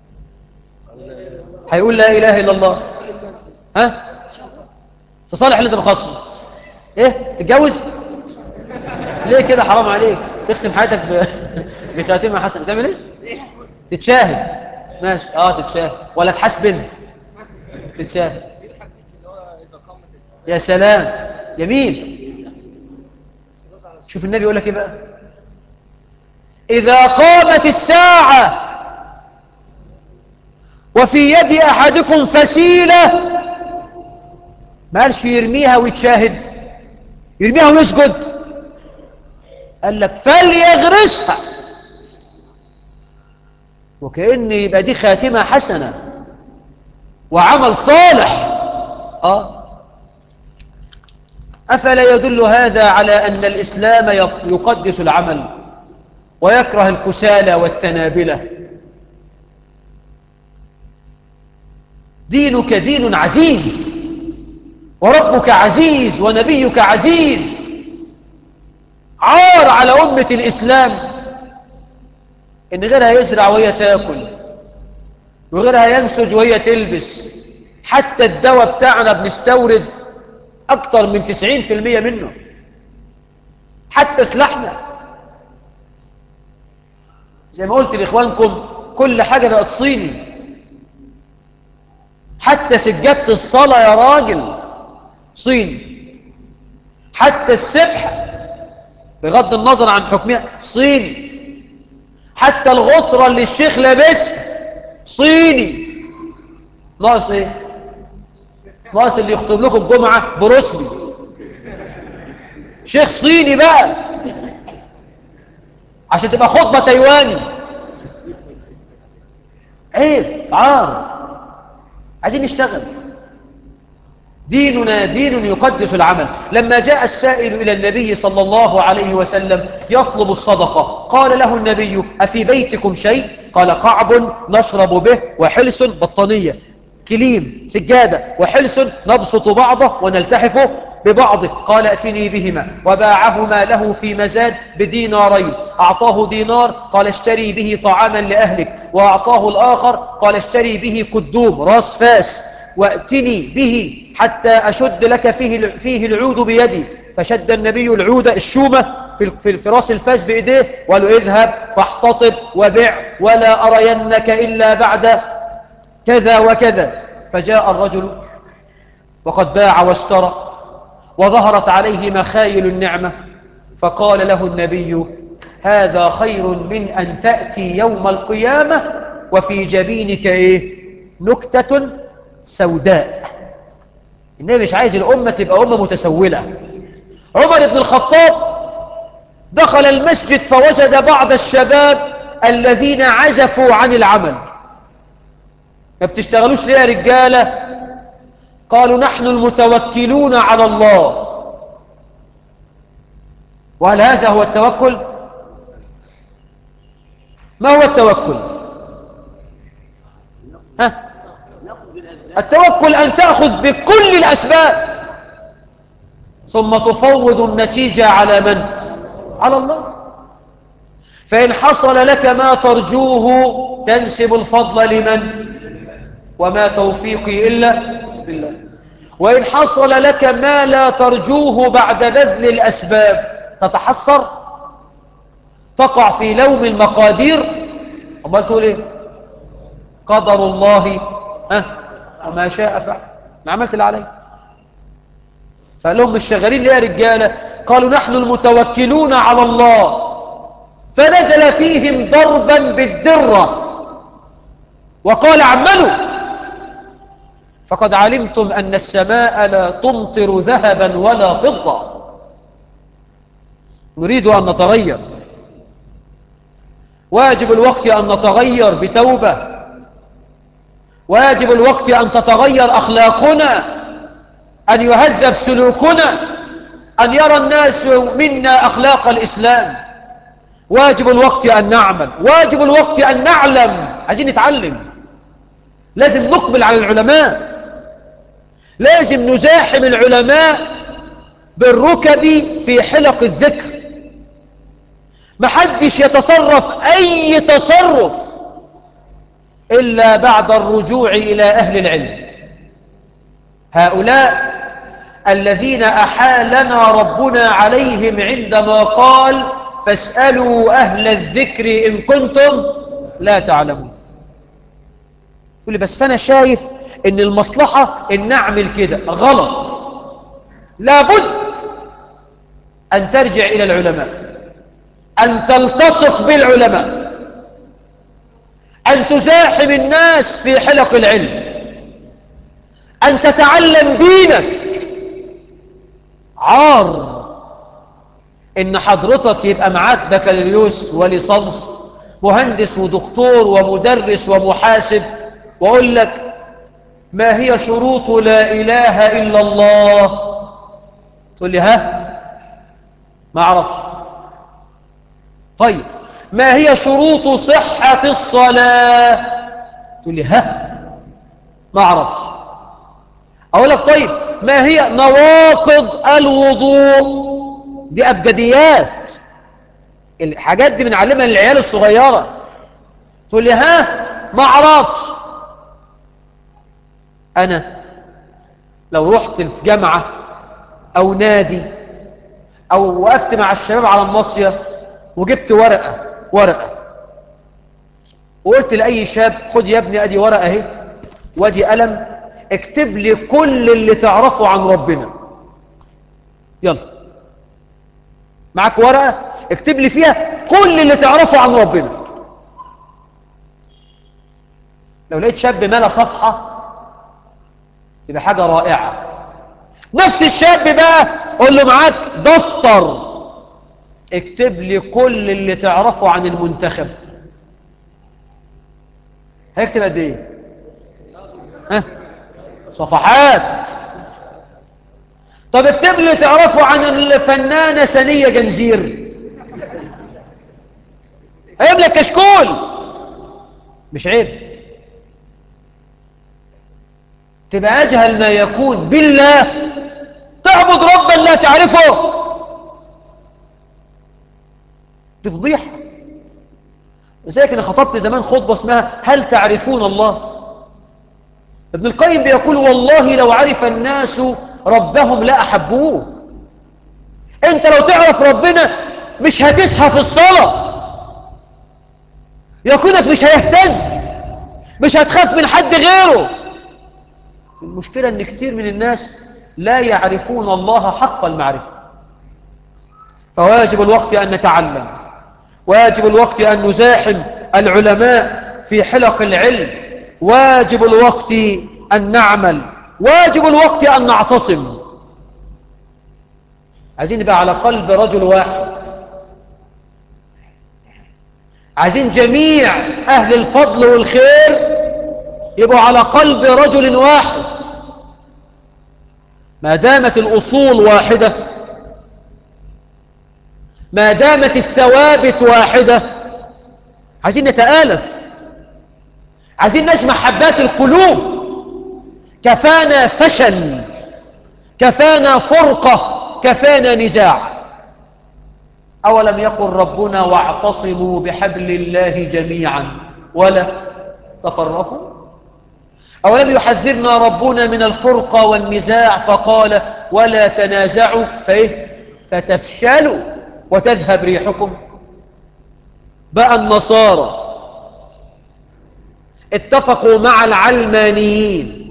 هيقول لا اله الا الله ها تصالح اللي انت بخصمه ايه تتجوز ليه كده حرام عليك تختم حياتك ب... بخاتمه حسنه تعمل ايه تتشاهد ماشي اه تتشاهد ولا تحاسبن تتشاهد يا سلام جميل شوف النبي يقول لك ايه بقى اذا قامت الساعه وفي يد احدكم فسيله ما قالش يرميها ويتشاهد يرميها ويسجد قال لك فليغرسها وكأن يبقى دي خاتمة حسنة وعمل صالح آه أفلا يدل هذا على أن الإسلام يقدس العمل ويكره الكسالى والتنابلة دينك دين عزيز وربك عزيز ونبيك عزيز عار على أمة الإسلام إن غيرها يزرع وهي تاكل وغيرها ينسج وهي تلبس حتى الدواء بتاعنا بنستورد أكتر من 90% منه حتى سلاحنا زي ما قلت لإخوانكم كل حاجة بقت صيني حتى سجادة الصلاة يا راجل صيني حتى السبحة بغض النظر عن حكمها صيني حتى الغطرة اللي الشيخ لابسها صيني ناقص ايه ناقص اللي يخطب لكم الجمعة بروسلي شيخ صيني بقى عشان تبقى خطبة تايواني عيب عار عايزين نشتغل ديننا دين يقدس العمل لما جاء السائل إلى النبي صلى الله عليه وسلم يطلب الصدقة قال له النبي أفي بيتكم شيء قال قعب نشرب به وحلس بطانية كليم سجادة وحلس نبسط بعضه ونلتحف ببعضه قال اتني بهما وباعهما له في مزاد بدينارين أعطاه دينار قال اشتري به طعاما لأهلك وأعطاه الآخر قال اشتري به كدوم راس فاس واتني به حتى أشد لك فيه فيه العود بيدي فشد النبي العود الشومة في في راس الفاس بإيديه وقال له اذهب فاحتطب وبع ولا أرينك إلا بعد كذا وكذا فجاء الرجل وقد باع واشترى وظهرت عليه مخايل النعمة فقال له النبي هذا خير من أن تأتي يوم القيامة وفي جبينك إيه نكتة سوداء النبي مش عايز الأمة تبقى أمة متسولة عمر بن الخطاب دخل المسجد فوجد بعض الشباب الذين عزفوا عن العمل ما بتشتغلوش ليه يا رجالة قالوا نحن المتوكلون على الله وهل هذا هو التوكل ما هو التوكل ها التوكل أن تأخذ بكل الأسباب ثم تفوض النتيجة على من على الله فإن حصل لك ما ترجوه تنسب الفضل لمن وما توفيقي إلا بالله وإن حصل لك ما لا ترجوه بعد بذل الأسباب تتحسر تقع في لوم المقادير أمال تقول إيه قدر الله ها وما شاء فعل ما عملت اللي عليه فقال لهم الشغالين ليه يا رجالة قالوا نحن المتوكلون على الله فنزل فيهم ضربا بالدرة وقال عملوا فقد علمتم أن السماء لا تمطر ذهبا ولا فضة نريد أن نتغير واجب الوقت أن نتغير بتوبة واجب الوقت أن تتغير أخلاقنا أن يهذب سلوكنا أن يرى الناس منا أخلاق الإسلام واجب الوقت أن نعمل واجب الوقت أن نعلم عايزين نتعلم لازم نقبل على العلماء لازم نزاحم العلماء بالركب في حلق الذكر محدش يتصرف أي تصرف إلا بعد الرجوع إلى أهل العلم هؤلاء الذين أحالنا ربنا عليهم عندما قال فاسألوا أهل الذكر إن كنتم لا تعلمون يقول لي بس أنا شايف إن المصلحة إن نعمل كده غلط لابد أن ترجع إلى العلماء أن تلتصق بالعلماء أن تزاحم الناس في حلق العلم أن تتعلم دينك عار إن حضرتك يبقى معاك بكالوريوس وليسانس مهندس ودكتور ومدرس ومحاسب وأقول لك ما هي شروط لا إله إلا الله تقول لي ها ما أعرف طيب ما هي شروط صحة الصلاة تقول لي ها ما أعرف أقول لك طيب ما هي نواقض الوضوء دي أبجديات الحاجات دي بنعلمها للعيال الصغيرة تقول لي ها ما أعرفش أنا لو رحت في جامعة أو نادي أو وقفت مع الشباب على المصية وجبت ورقة ورقة وقلت لأي شاب خد يا ابني أدي ورقة اهي وادي قلم اكتب لي كل اللي تعرفه عن ربنا يلا معك ورقة اكتب لي فيها كل اللي تعرفه عن ربنا لو لقيت شاب ملا صفحة يبقى حاجة رائعة نفس الشاب بقى قول له معاك دفتر اكتب لي كل اللي تعرفه عن المنتخب هيكتب قد ايه ها صفحات طب اكتب لي تعرفه عن الفنانة سنية جنزير هيجيب لك كشكول مش عيب تبقى أجهل ما يكون بالله تعبد ربا لا تعرفه دي فضيحة لذلك أنا خطبت زمان خطبة اسمها هل تعرفون الله ابن القيم بيقول والله لو عرف الناس ربهم لا أحبوه انت لو تعرف ربنا مش هتسهى في الصلاة يكونك مش هيهتز مش هتخاف من حد غيره المشكلة ان كتير من الناس لا يعرفون الله حق المعرفة فواجب الوقت أن نتعلم واجب الوقت أن نزاحم العلماء في حلق العلم واجب الوقت أن نعمل واجب الوقت أن نعتصم عايزين نبقى على قلب رجل واحد عايزين جميع أهل الفضل والخير يبقوا على قلب رجل واحد ما دامت الأصول واحدة ما دامت الثوابت واحدة عايزين نتآلف عايزين نجمع حبات القلوب كفانا فشل كفانا فرقة كفانا نزاع أولم يقل ربنا واعتصموا بحبل الله جميعا ولا تفرقوا أولم يحذرنا ربنا من الفرقة والنزاع فقال ولا تنازعوا فإيه فتفشلوا وتذهب ريحكم بقى النصارى اتفقوا مع العلمانيين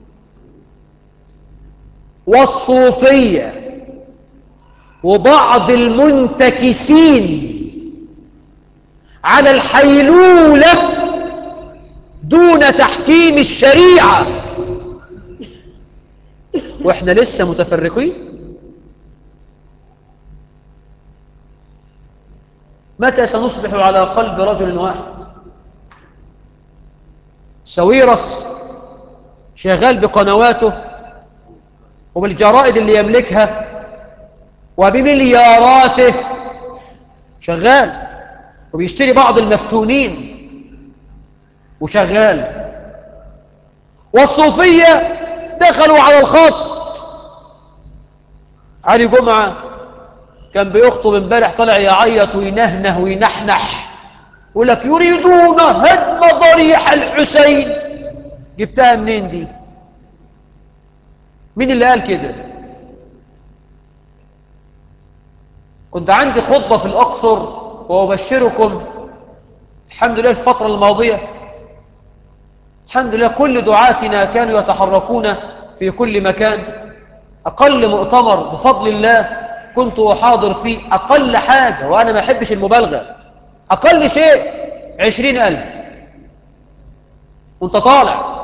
والصوفية وبعض المنتكسين على الحيلولة دون تحكيم الشريعة واحنا لسه متفرقين متى سنصبح على قلب رجل واحد سويرس شغال بقنواته وبالجرائد اللي يملكها وبملياراته شغال وبيشتري بعض المفتونين وشغال والصوفية دخلوا على الخط علي جمعة كان بيخطب امبارح طلع يعيط وينهنه وينحنح يقول لك يريدون هدم ضريح الحسين جبتها منين دي مين اللي قال كده كنت عندي خطبة في الأقصر وأبشركم الحمد لله الفترة الماضية الحمد لله كل دعاتنا كانوا يتحركون في كل مكان أقل مؤتمر بفضل الله كنت أحاضر فيه أقل حاجة وأنا ما أحبش المبالغة أقل شيء عشرين ألف وانت طالع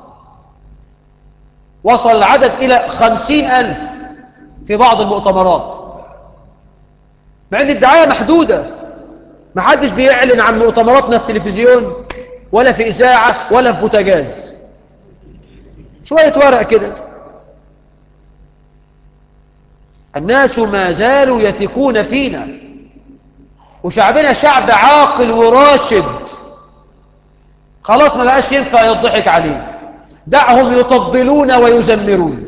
وصل العدد إلى خمسين ألف في بعض المؤتمرات مع أن الدعاية محدودة ما حدش بيعلن عن مؤتمراتنا في تلفزيون ولا في إذاعة ولا في بوتاجاز شوية ورق كده الناس ما زالوا يثقون فينا وشعبنا شعب عاقل وراشد خلاص ما بقاش ينفع يضحك عليه دعهم يطبلون ويزمرون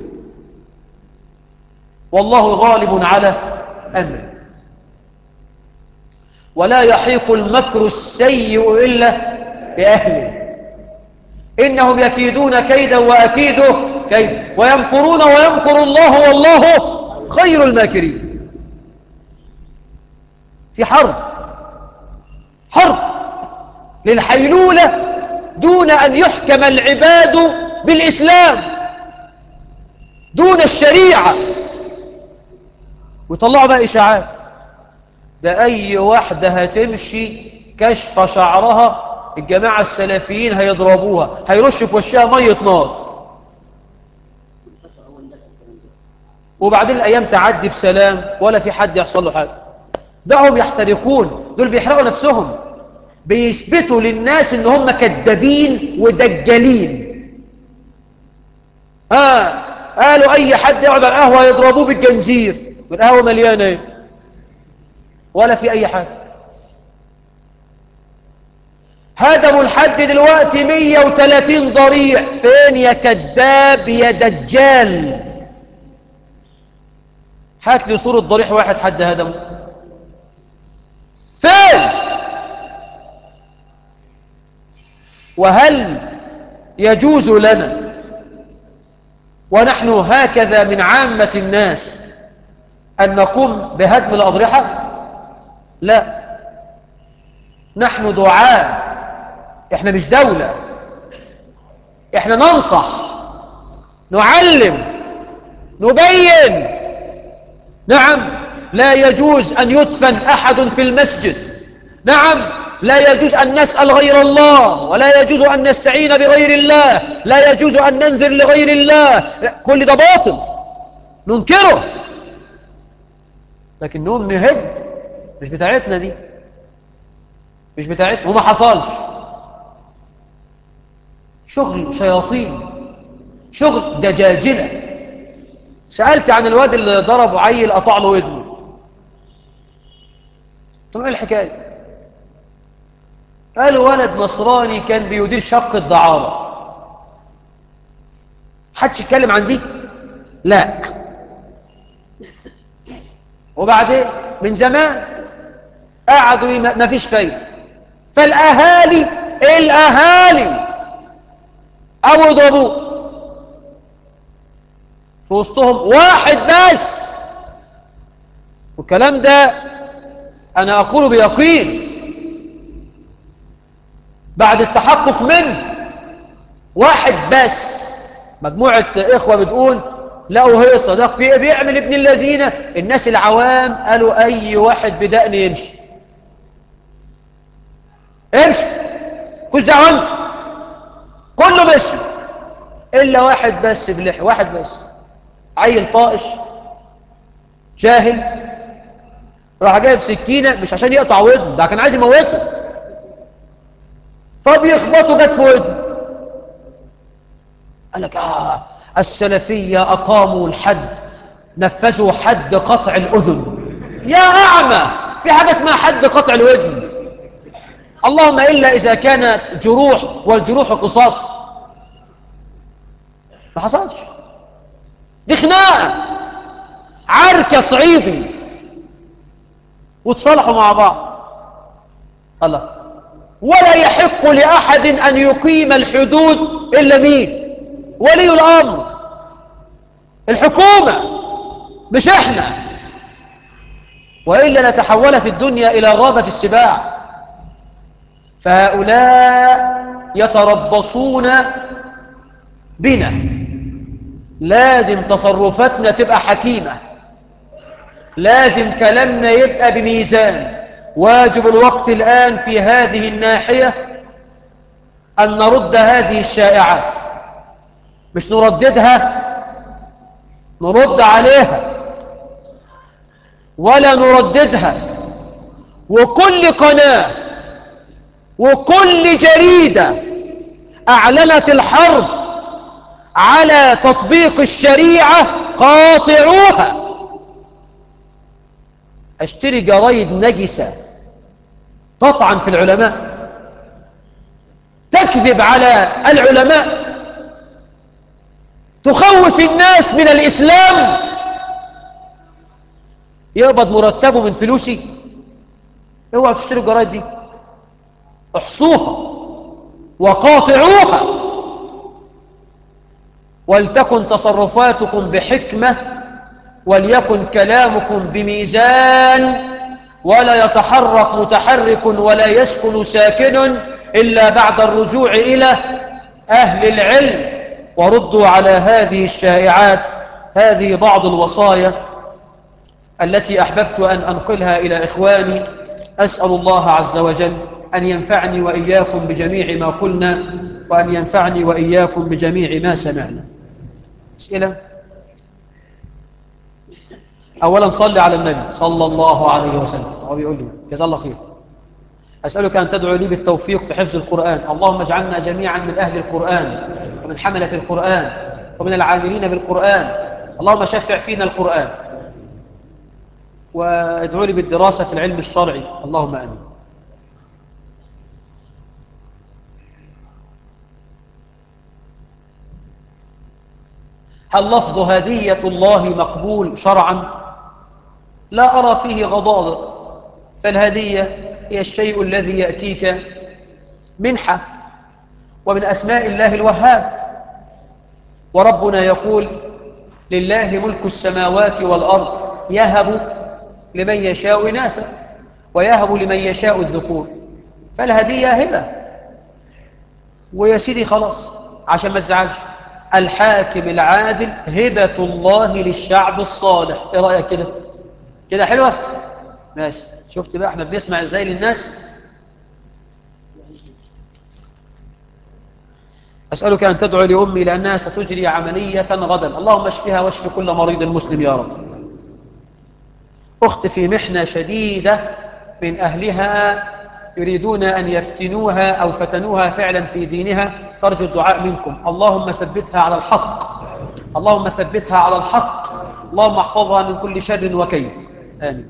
والله غالب على أمره ولا يحيق المكر السيء إلا بأهله إنهم يكيدون كيدا وأكيده كيد ويمكرون ويمكر الله والله خير الماكرين في حرب حرب للحيلولة دون أن يحكم العباد بالإسلام دون الشريعة ويطلعوا بقى إشاعات ده أي واحدة هتمشي كشف شعرها الجماعة السلفيين هيضربوها هيرشوا في وشها مية نار وبعدين الأيام تعدي بسلام ولا في حد يحصل له حاجة دعهم يحترقون دول بيحرقوا نفسهم بيثبتوا للناس ان هم كذابين ودجالين ها قالوا اي حد يقعد على القهوه يضربوه بالجنزير والقهوه مليانه ايه ولا في اي حاجه هدموا لحد دلوقتي 130 ضريع فين يا كذاب يا دجال هات لي صورة ضريح واحد حد هدمه فين وهل يجوز لنا ونحن هكذا من عامة الناس أن نقوم بهدم الأضرحة لا نحن دعاء احنا مش دولة احنا ننصح نعلم نبين نعم لا يجوز أن يدفن أحد في المسجد نعم لا يجوز أن نسأل غير الله ولا يجوز أن نستعين بغير الله لا يجوز أن ننذر لغير الله كل ده باطل ننكره لكن نقوم نهد مش بتاعتنا دي مش بتاعتنا وما حصلش شغل شياطين شغل دجاجلة سألت عن الواد اللي ضرب عيل قطع له ودنه طب ايه الحكاية قالوا ولد نصراني كان بيدير شق الدعارة حدش يتكلم عن دي لا وبعدين من زمان قعدوا ما فيش فايدة فالأهالي الأهالي أو ضبوه في وسطهم واحد بس والكلام ده أنا أقول بيقين بعد التحقق منه واحد بس مجموعة إخوة بتقول لقوا هيصة ده في بيعمل ابن الذين الناس العوام قالوا أي واحد بدأني يمشي امشي كوش دعوة انت كله مشي إلا واحد بس بلحي واحد بس عيل طائش جاهل راح جايب سكينة مش عشان يقطع ودنه ده كان عايز يموته فبيخبطه جت في ودنه قال لك آه السلفية أقاموا الحد نفذوا حد قطع الأذن يا أعمى في حاجة اسمها حد قطع الودن اللهم إلا إذا كانت جروح والجروح قصاص ما حصلش دي خناقة عركة صعيدي وتصالحوا مع بعض الله ولا يحق لأحد أن يقيم الحدود إلا مين ولي الأمر الحكومة مش احنا وإلا لتحولت الدنيا إلى غابة السباع فهؤلاء يتربصون بنا لازم تصرفاتنا تبقى حكيمة لازم كلامنا يبقى بميزان واجب الوقت الآن في هذه الناحية أن نرد هذه الشائعات مش نرددها نرد عليها ولا نرددها وكل قناة وكل جريدة أعلنت الحرب على تطبيق الشريعة قاطعوها اشتري جرايد نجسة تطعن في العلماء تكذب على العلماء تخوف الناس من الإسلام يقبض مرتبه من فلوسي اوعوا تشتروا الجرايد دي احصوها وقاطعوها ولتكن تصرفاتكم بحكمة وليكن كلامكم بميزان ولا يتحرك متحرك ولا يسكن ساكن إلا بعد الرجوع إلى أهل العلم وردوا على هذه الشائعات هذه بعض الوصايا التي أحببت أن أنقلها إلى إخواني أسأل الله عز وجل أن ينفعني وإياكم بجميع ما قلنا وأن ينفعني وإياكم بجميع ما سمعنا أسئلة أولا صلي على النبي صلى الله عليه وسلم هو بيقول لي جزا الله خير أسألك أن تدعو لي بالتوفيق في حفظ القرآن اللهم اجعلنا جميعا من أهل القرآن ومن حملة القرآن ومن العاملين بالقرآن اللهم شفع فينا القرآن وادعو لي بالدراسة في العلم الشرعي اللهم أمين هل لفظ هدية الله مقبول شرعا لا أرى فيه غضاضة فالهدية هي الشيء الذي يأتيك منحة ومن أسماء الله الوهاب وربنا يقول لله ملك السماوات والأرض يهب لمن يشاء إناثا ويهب لمن يشاء الذكور فالهدية هبة ويا سيدي خلاص عشان ما تزعلش الحاكم العادل هبة الله للشعب الصالح ايه رأيك كده كده حلوة ماشي شفت بقى احنا بنسمع ازاي للناس أسألك أن تدعو لأمي لأنها ستجري عملية غدا اللهم اشفها واشف كل مريض مسلم يا رب أخت في محنة شديدة من أهلها يريدون أن يفتنوها أو فتنوها فعلا في دينها ترجو الدعاء منكم اللهم ثبتها على الحق اللهم ثبتها على الحق اللهم احفظها من كل شر وكيد آمين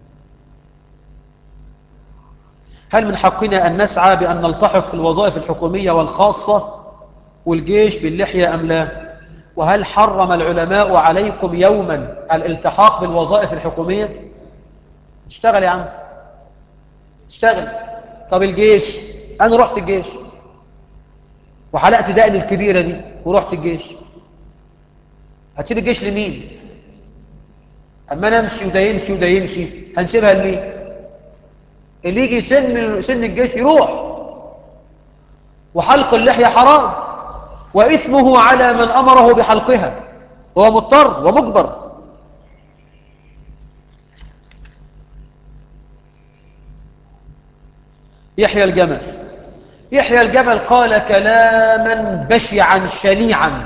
هل من حقنا أن نسعى بأن نلتحق في الوظائف الحكومية والخاصة والجيش باللحية أم لا وهل حرم العلماء عليكم يوما الالتحاق بالوظائف الحكومية اشتغل يا عم اشتغل طب الجيش أنا رحت الجيش وحلقت دقني الكبيرة دي ورحت الجيش هتسيب الجيش لمين أما أنا أمشي وده يمشي وده يمشي هنسيبها لمين اللي يجي سن سن الجيش يروح وحلق اللحية حرام وإثمه على من أمره بحلقها هو مضطر ومجبر يحيى الجمل يحيى الجمل قال كلاما بشعا شنيعا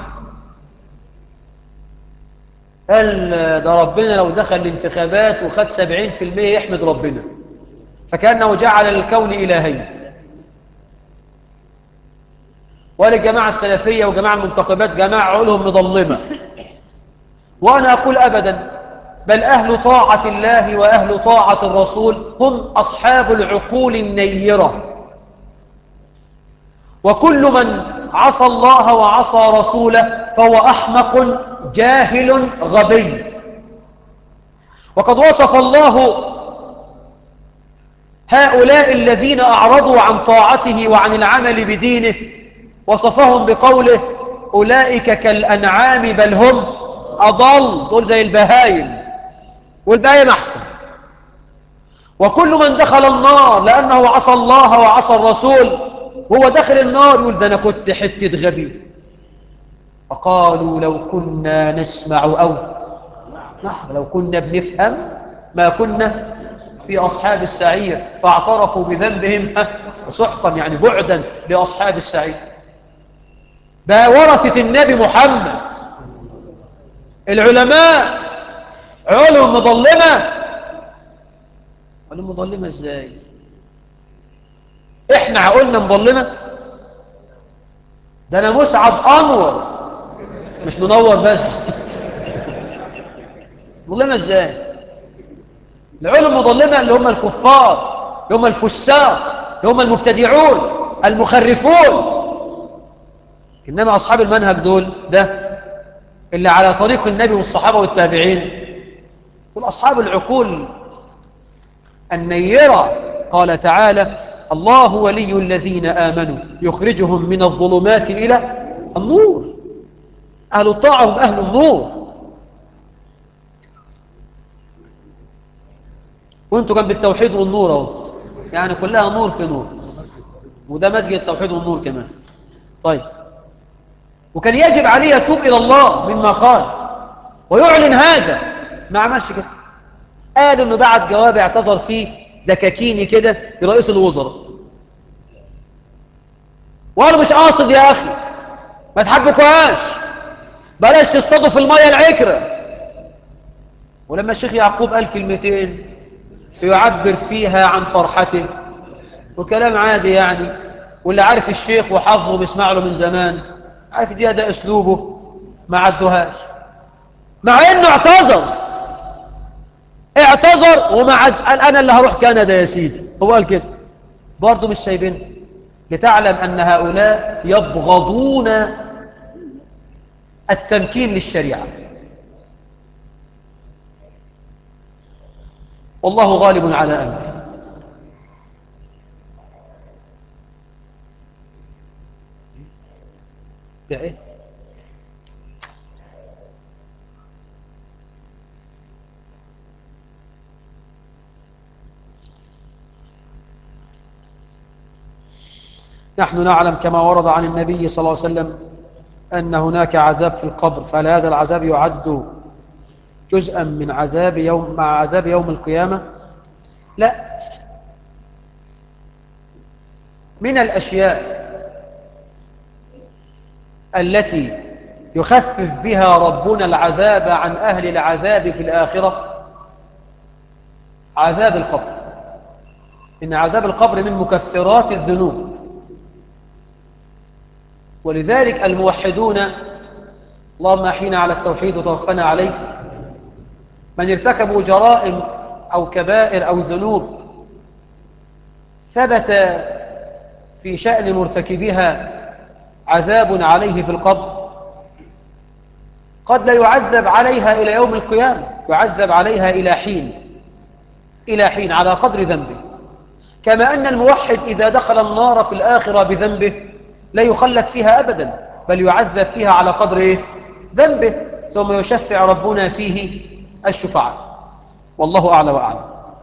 قال ده ربنا لو دخل الانتخابات وخد سبعين في المية يحمد ربنا فكأنه جعل الكون إلهين وللجماعة السلفية وجماعة المنتخبات جماعة عقولهم مظلمة وأنا أقول أبدا بل أهل طاعة الله وأهل طاعة الرسول هم أصحاب العقول النيرة وكل من عصى الله وعصى رسوله فهو أحمق جاهل غبي وقد وصف الله هؤلاء الذين أعرضوا عن طاعته وعن العمل بدينه وصفهم بقوله أولئك كالأنعام بل هم أضل دول زي البهايم والبهايم أحسن وكل من دخل النار لأنه عصى الله وعصى الرسول هو داخل النار يقول ده أنا كنت حتة غبي فقالوا لو كنا نسمع أو نحن لو كنا بنفهم ما كنا في أصحاب السعير فاعترفوا بذنبهم سحقا يعني بعدا لأصحاب السعير بقى ورثة النبي محمد العلماء علم مظلمة علم مظلمة ازاي احنا عقولنا مظلمة ده انا مسعد انور مش منور بس مظلمة ازاي العلم مظلمة اللي هم الكفار اللي هم الفساق اللي هم المبتدعون المخرفون إنما أصحاب المنهج دول ده اللي على طريق النبي والصحابة والتابعين دول أصحاب العقول النيرة قال تعالى الله ولي الذين آمنوا يخرجهم من الظلمات إلى النور أهل الطاعة هم أهل النور وانتوا كان بالتوحيد والنور اهو يعني كلها نور في نور وده مسجد التوحيد والنور كمان طيب وكان يجب عليه يتوب إلى الله مما قال ويعلن هذا ما عملش كده قال انه بعد جواب اعتذر فيه دكاكيني كده لرئيس الوزراء وانا مش قاصد يا اخي ما تحبكوهاش بلاش تصطادوا في الميه العكره ولما الشيخ يعقوب قال كلمتين يعبر فيها عن فرحته وكلام عادي يعني واللي عارف الشيخ وحافظه بيسمع له من زمان عارف دي ده اسلوبه ما عدوهاش مع انه اعتذر اعتذر وما عد قال انا اللي هروح كندا يا سيدي هو قال كده برضه مش سايبين لتعلم ان هؤلاء يبغضون التمكين للشريعه والله غالب على امره ايه نحن نعلم كما ورد عن النبي صلى الله عليه وسلم أن هناك عذاب في القبر فهل هذا العذاب يعد جزءا من عذاب يوم مع عذاب يوم القيامة لا من الأشياء التي يخفف بها ربنا العذاب عن أهل العذاب في الآخرة عذاب القبر إن عذاب القبر من مكفرات الذنوب ولذلك الموحدون اللهم أحينا على التوحيد وتوفنا عليه من ارتكبوا جرائم أو كبائر أو ذنوب ثبت في شأن مرتكبها عذاب عليه في القبر قد لا يعذب عليها إلى يوم القيامة يعذب عليها إلى حين إلى حين على قدر ذنبه كما أن الموحد إذا دخل النار في الآخرة بذنبه لا يخلد فيها أبدا بل يعذب فيها على قدر إيه؟ ذنبه ثم يشفع ربنا فيه الشفعاء والله أعلى وأعلم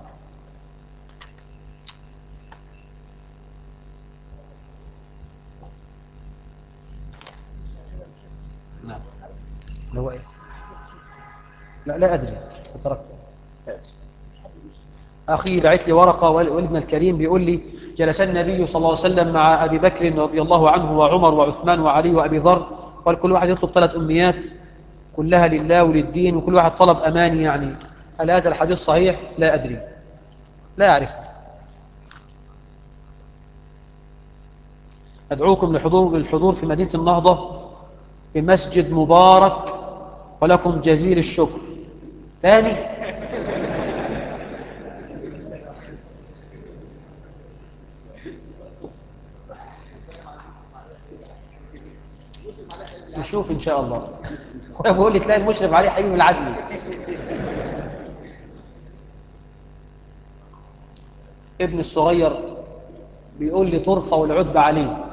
نعم اللي هو إيه؟ لا لا أدري تركت لا أدري أخي بعت لي ورقة والدنا الكريم بيقول لي جلس النبي صلى الله عليه وسلم مع أبي بكر رضي الله عنه وعمر وعثمان وعلي وأبي ذر قال كل واحد يطلب ثلاث أمنيات كلها لله وللدين وكل واحد طلب أماني يعني هل هذا الحديث صحيح؟ لا أدري لا أعرف أدعوكم لحضور للحضور في مدينة النهضة بمسجد مبارك ولكم جزيل الشكر ثاني نشوف إن شاء الله بقول لي تلاقي المشرف عليه حبيب العدل ابن الصغير بيقول لي طرفة والعتبة عليه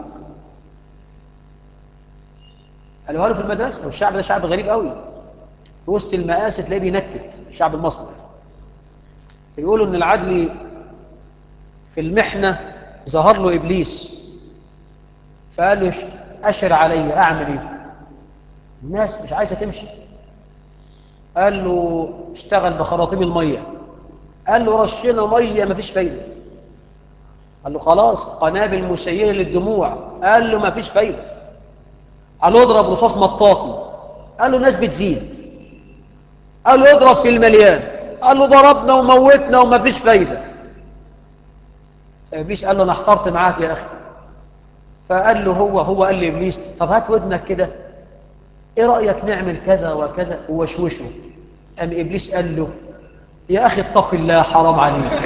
قالوا له في المدرسة والشعب ده شعب غريب قوي في وسط المآسي تلاقيه بينكت الشعب المصري يقولوا ان العدل في المحنة ظهر له إبليس فقال له أشر علي أعمل إيه الناس مش عايزة تمشي قال له اشتغل بخراطيم المية قال له رشينا مية مفيش فايدة قال له خلاص قنابل مسيرة للدموع قال له مفيش فايدة قال له اضرب رصاص مطاطي قال له الناس بتزيد قال له اضرب في المليان قال له ضربنا وموتنا ومفيش فايدة فإبليس قال له أنا احترت معاك يا أخي فقال له هو هو قال لإبليس طب هات ودنك كده ايه رأيك نعمل كذا وكذا ووشوشه قام إبليس قال له يا أخي اتق الله حرام عليك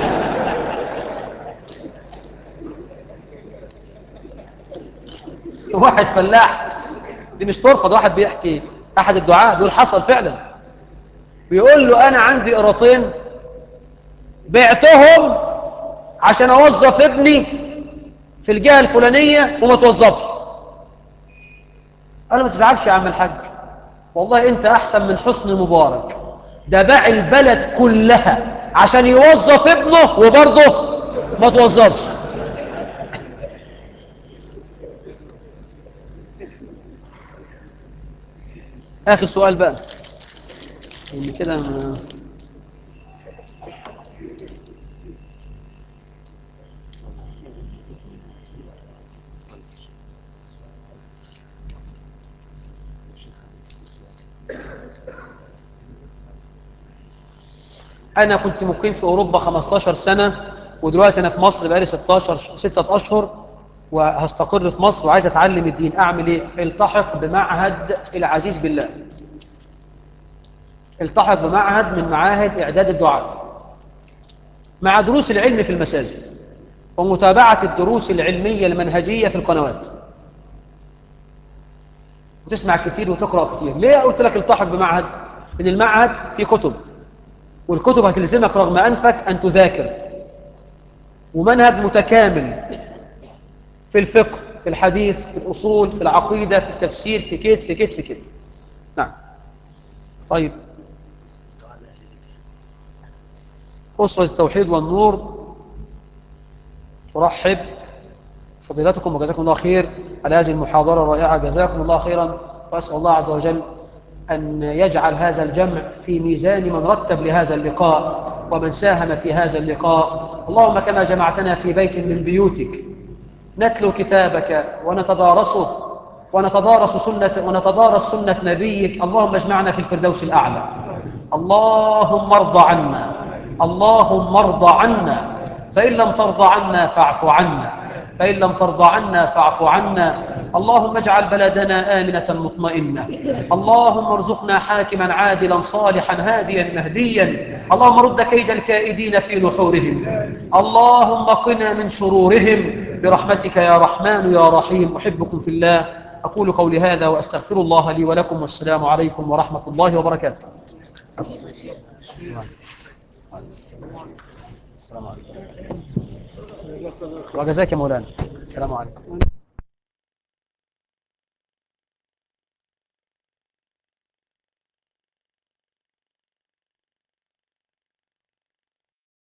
واحد فلاح دي مش طرفة ده واحد بيحكي أحد الدعاء بيقول حصل فعلا بيقول له أنا عندي قراطين بعتهم عشان أوظف ابني في الجهة الفلانية وما توظفش قال ما تزعلش يا عم الحاج والله انت احسن من حسن مبارك ده باع البلد كلها عشان يوظف ابنه وبرضه ما توظفش اخر سؤال بقى اللي كده ما... أنا كنت مقيم في أوروبا 15 سنة ودلوقتي أنا في مصر بقالي 16 ستة أشهر وهستقر في مصر وعايز أتعلم الدين أعمل إيه؟ التحق بمعهد العزيز بالله التحق بمعهد من معاهد إعداد الدعاء مع دروس العلم في المساجد ومتابعة الدروس العلمية المنهجية في القنوات وتسمع كتير وتقرأ كتير ليه قلت لك التحق بمعهد؟ إن المعهد فيه كتب والكتب هتلزمك رغم أنفك أن تذاكر ومنهج متكامل في الفقه في الحديث في الأصول في العقيدة في التفسير في كيت في كيت في كيت نعم طيب أسرة التوحيد والنور ترحب فضيلتكم وجزاكم الله خير على هذه المحاضرة الرائعة جزاكم الله خيرا وأسأل الله عز وجل أن يجعل هذا الجمع في ميزان من رتب لهذا اللقاء ومن ساهم في هذا اللقاء اللهم كما جمعتنا في بيت من بيوتك نتلو كتابك ونتدارسه ونتدارس سنة ونتدارس سنة نبيك اللهم اجمعنا في الفردوس الأعلى اللهم ارض عنا اللهم ارض عنا فإن لم ترضى عنا فاعف عنا فإن لم ترضى عنا فاعف عنا اللهم اجعل بلدنا آمنة مطمئنة اللهم ارزقنا حاكما عادلا صالحا هاديا مهديا اللهم رد كيد الكائدين في نحورهم اللهم قنا من شرورهم برحمتك يا رحمن يا رحيم أحبكم في الله أقول قولي هذا وأستغفر الله لي ولكم والسلام عليكم ورحمة الله وبركاته السلام عليكم وجزاك يا مولانا السلام عليكم